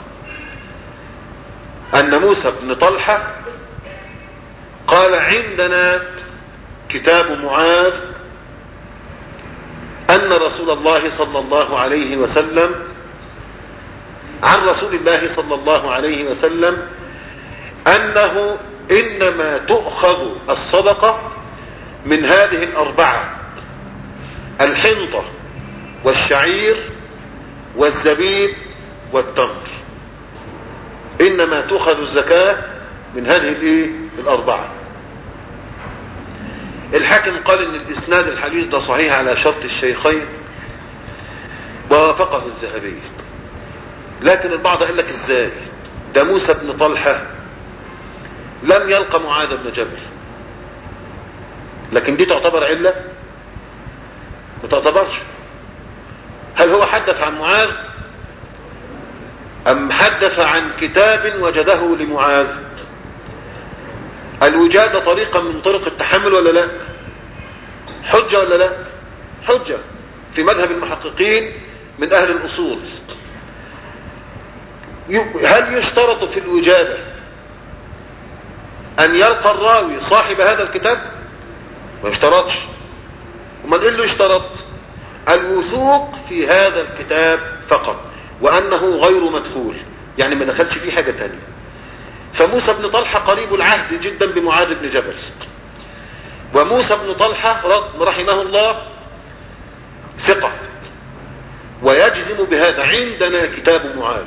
ان موسى بن طلحة قال عندنا كتاب معاذ ان رسول الله صلى الله عليه وسلم عن رسول الله صلى الله عليه وسلم انه انما تؤخذ الصدقة من هذه الاربعة الحنطة والشعير والزبيب والتمر انما تؤخذ الزكاة من هذه الايه الاربعة الحاكم قال ان الاسناد الحديث ده صحيح على شرط الشيخين ووافقه الذهبي لكن البعض قال لك ازاي ده موسى بن طلحة لم يلقى معاذ بن جبل لكن دي تعتبر علة ما تعتبرش هل هو حدث عن معاذ ام حدث عن كتاب وجده لمعاذ الوجادة طريقة من طرق التحمل ولا لا حجة ولا لا حجة في مذهب المحققين من اهل الاصول هل يشترط في الوجادة ان يلقى الراوي صاحب هذا الكتاب ما يشترطش امال ايه اللي يشترط الوثوق في هذا الكتاب فقط وانه غير مدخول يعني ما دخلش فيه حاجة تانية فموسى بن طلحة قريب العهد جدا بمعاذ بن جبل وموسى بن طلحة رحمه الله ثقة ويجزم بهذا عندنا كتاب معاذ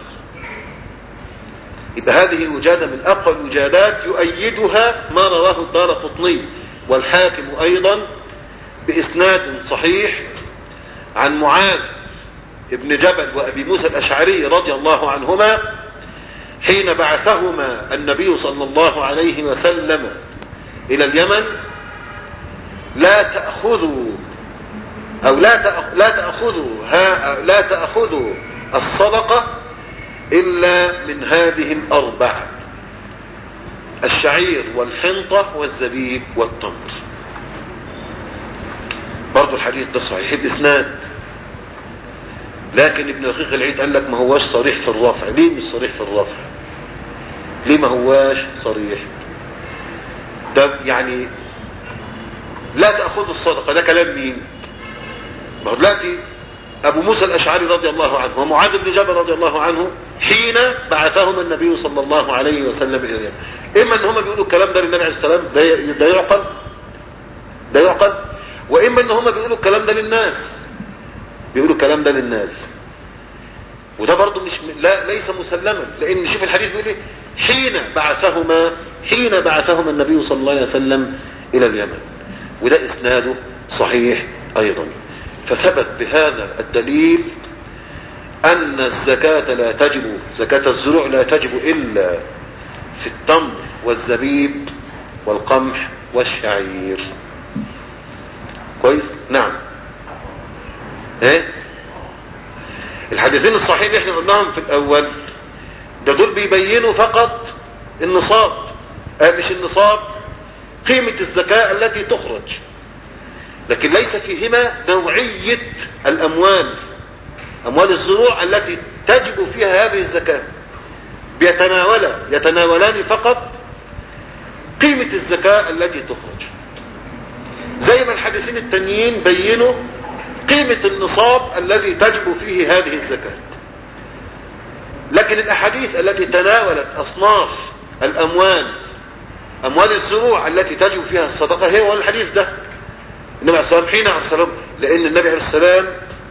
يبقى هذه الوجادة من أقوى الوجادات يؤيدها ما رواه الدار قطني والحاكم أيضا بإسناد صحيح عن معاذ ابن جبل وأبي موسى الأشعري رضي الله عنهما حين بعثهما النبي صلى الله عليه وسلم إلى اليمن لا تأخذوا أو لا لا تأخذوا ها لا تأخذوا الصدقة إلا من هذه الأربعة الشعير والحنطة والزبيب والتمر برضو الحديث ده صحيح الإسناد لكن ابن دقيق العيد قال لك ما هواش صريح في الرفع ليه مش صريح في الرفع ليه ما هواش صريح ده يعني لا تأخذ الصدقة ده كلام مين ما هو دلوقتي ابو موسى الاشعري رضي الله عنه ومعاذ بن جبل رضي الله عنه حين بعثهم النبي صلى الله عليه وسلم الى اليمن اما ان هم بيقولوا الكلام ده للنبي عليه السلام ده ده يعقل ده يعقل واما ان هم بيقولوا الكلام ده للناس بيقولوا الكلام ده للناس وده برضه مش لا ليس مسلما لان شوف الحديث بيقول ايه حين بعثهما حين بعثهما النبي صلى الله عليه وسلم الى اليمن وده اسناده صحيح ايضا فثبت بهذا الدليل ان الزكاة لا تجب زكاة الزروع لا تجب الا في التمر والزبيب والقمح والشعير كويس نعم ايه الحديثين الصحيحين اللي احنا قلناهم في الاول ده دول بيبينوا فقط النصاب اه مش النصاب قيمة الزكاة التي تخرج لكن ليس فيهما نوعية الاموال اموال الزروع التي تجب فيها هذه الزكاة بيتناولا يتناولان فقط قيمة الزكاة التي تخرج زي ما الحديثين التانيين بينوا قيمة النصاب الذي تجب فيه هذه الزكاة لكن الاحاديث التي تناولت اصناف الاموال اموال الزروع التي تجب فيها الصدقة هي هو الحديث ده النبي عليه الصلاة والسلام حين ارسلهم لان النبي عليه السلام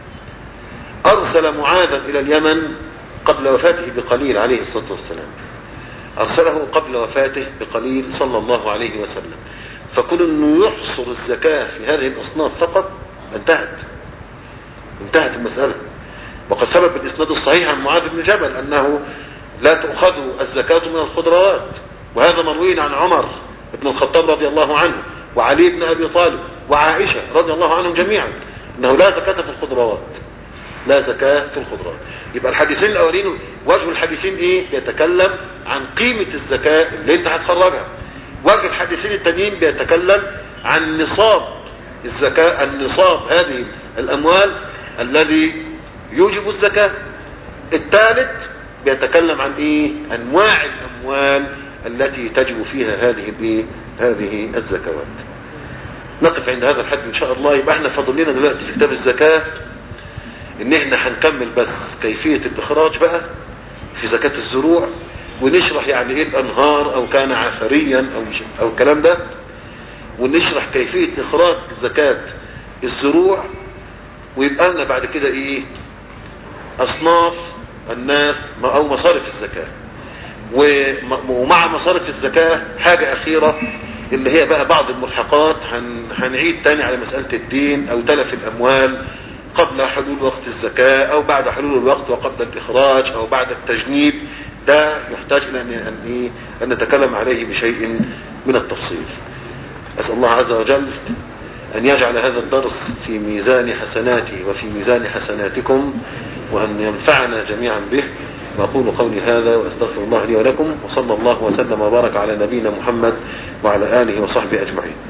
ارسل معاذا الى اليمن قبل وفاته بقليل عليه الصلاة والسلام ارسله قبل وفاته بقليل صلى الله عليه وسلم فكل انه يحصر الزكاة في هذه الاصناف فقط انتهت انتهت المسألة وقد ثبت بالاسناد الصحيح عن معاذ بن جبل انه لا تؤخذ الزكاة من الخضروات وهذا مروي عن عمر بن الخطاب رضي الله عنه وعلي بن ابي طالب وعائشة رضي الله عنهم جميعا انه لا زكاة في الخضروات لا زكاة في الخضروات يبقى الحديثين الاولين وجه الحديثين ايه بيتكلم عن قيمة الزكاة اللي انت هتخرجها وجه الحديثين التانيين بيتكلم عن نصاب الزكاة النصاب هذه الاموال الذي يوجب الزكاة الثالث بيتكلم عن ايه انواع الاموال التي تجب فيها هذه الايه هذه الزكوات نقف عند هذا الحد ان شاء الله يبقى احنا فاضل لنا دلوقتي في كتاب الزكاة ان احنا هنكمل بس كيفية الاخراج بقى في زكاة الزروع ونشرح يعني ايه الانهار او كان عفريا او مش او الكلام ده ونشرح كيفية اخراج زكاة الزروع ويبقى لنا بعد كده ايه اصناف الناس او مصارف الزكاة وم- ومع مصارف الزكاة حاجة اخيرة اللي هي بقى بعض الملحقات هن هنعيد تاني على مسألة الدين او تلف الاموال قبل حلول وقت الزكاة او بعد حلول الوقت وقبل الاخراج او بعد التجنيب ده يحتاج الى ان ان, إيه؟ أن نتكلم عليه بشيء من التفصيل اسأل الله عز وجل أن يجعل هذا الدرس في ميزان حسناتي وفي ميزان حسناتكم وأن ينفعنا جميعا به وأقول قولي هذا وأستغفر الله لي ولكم وصلى الله وسلم وبارك على نبينا محمد وعلى آله وصحبه أجمعين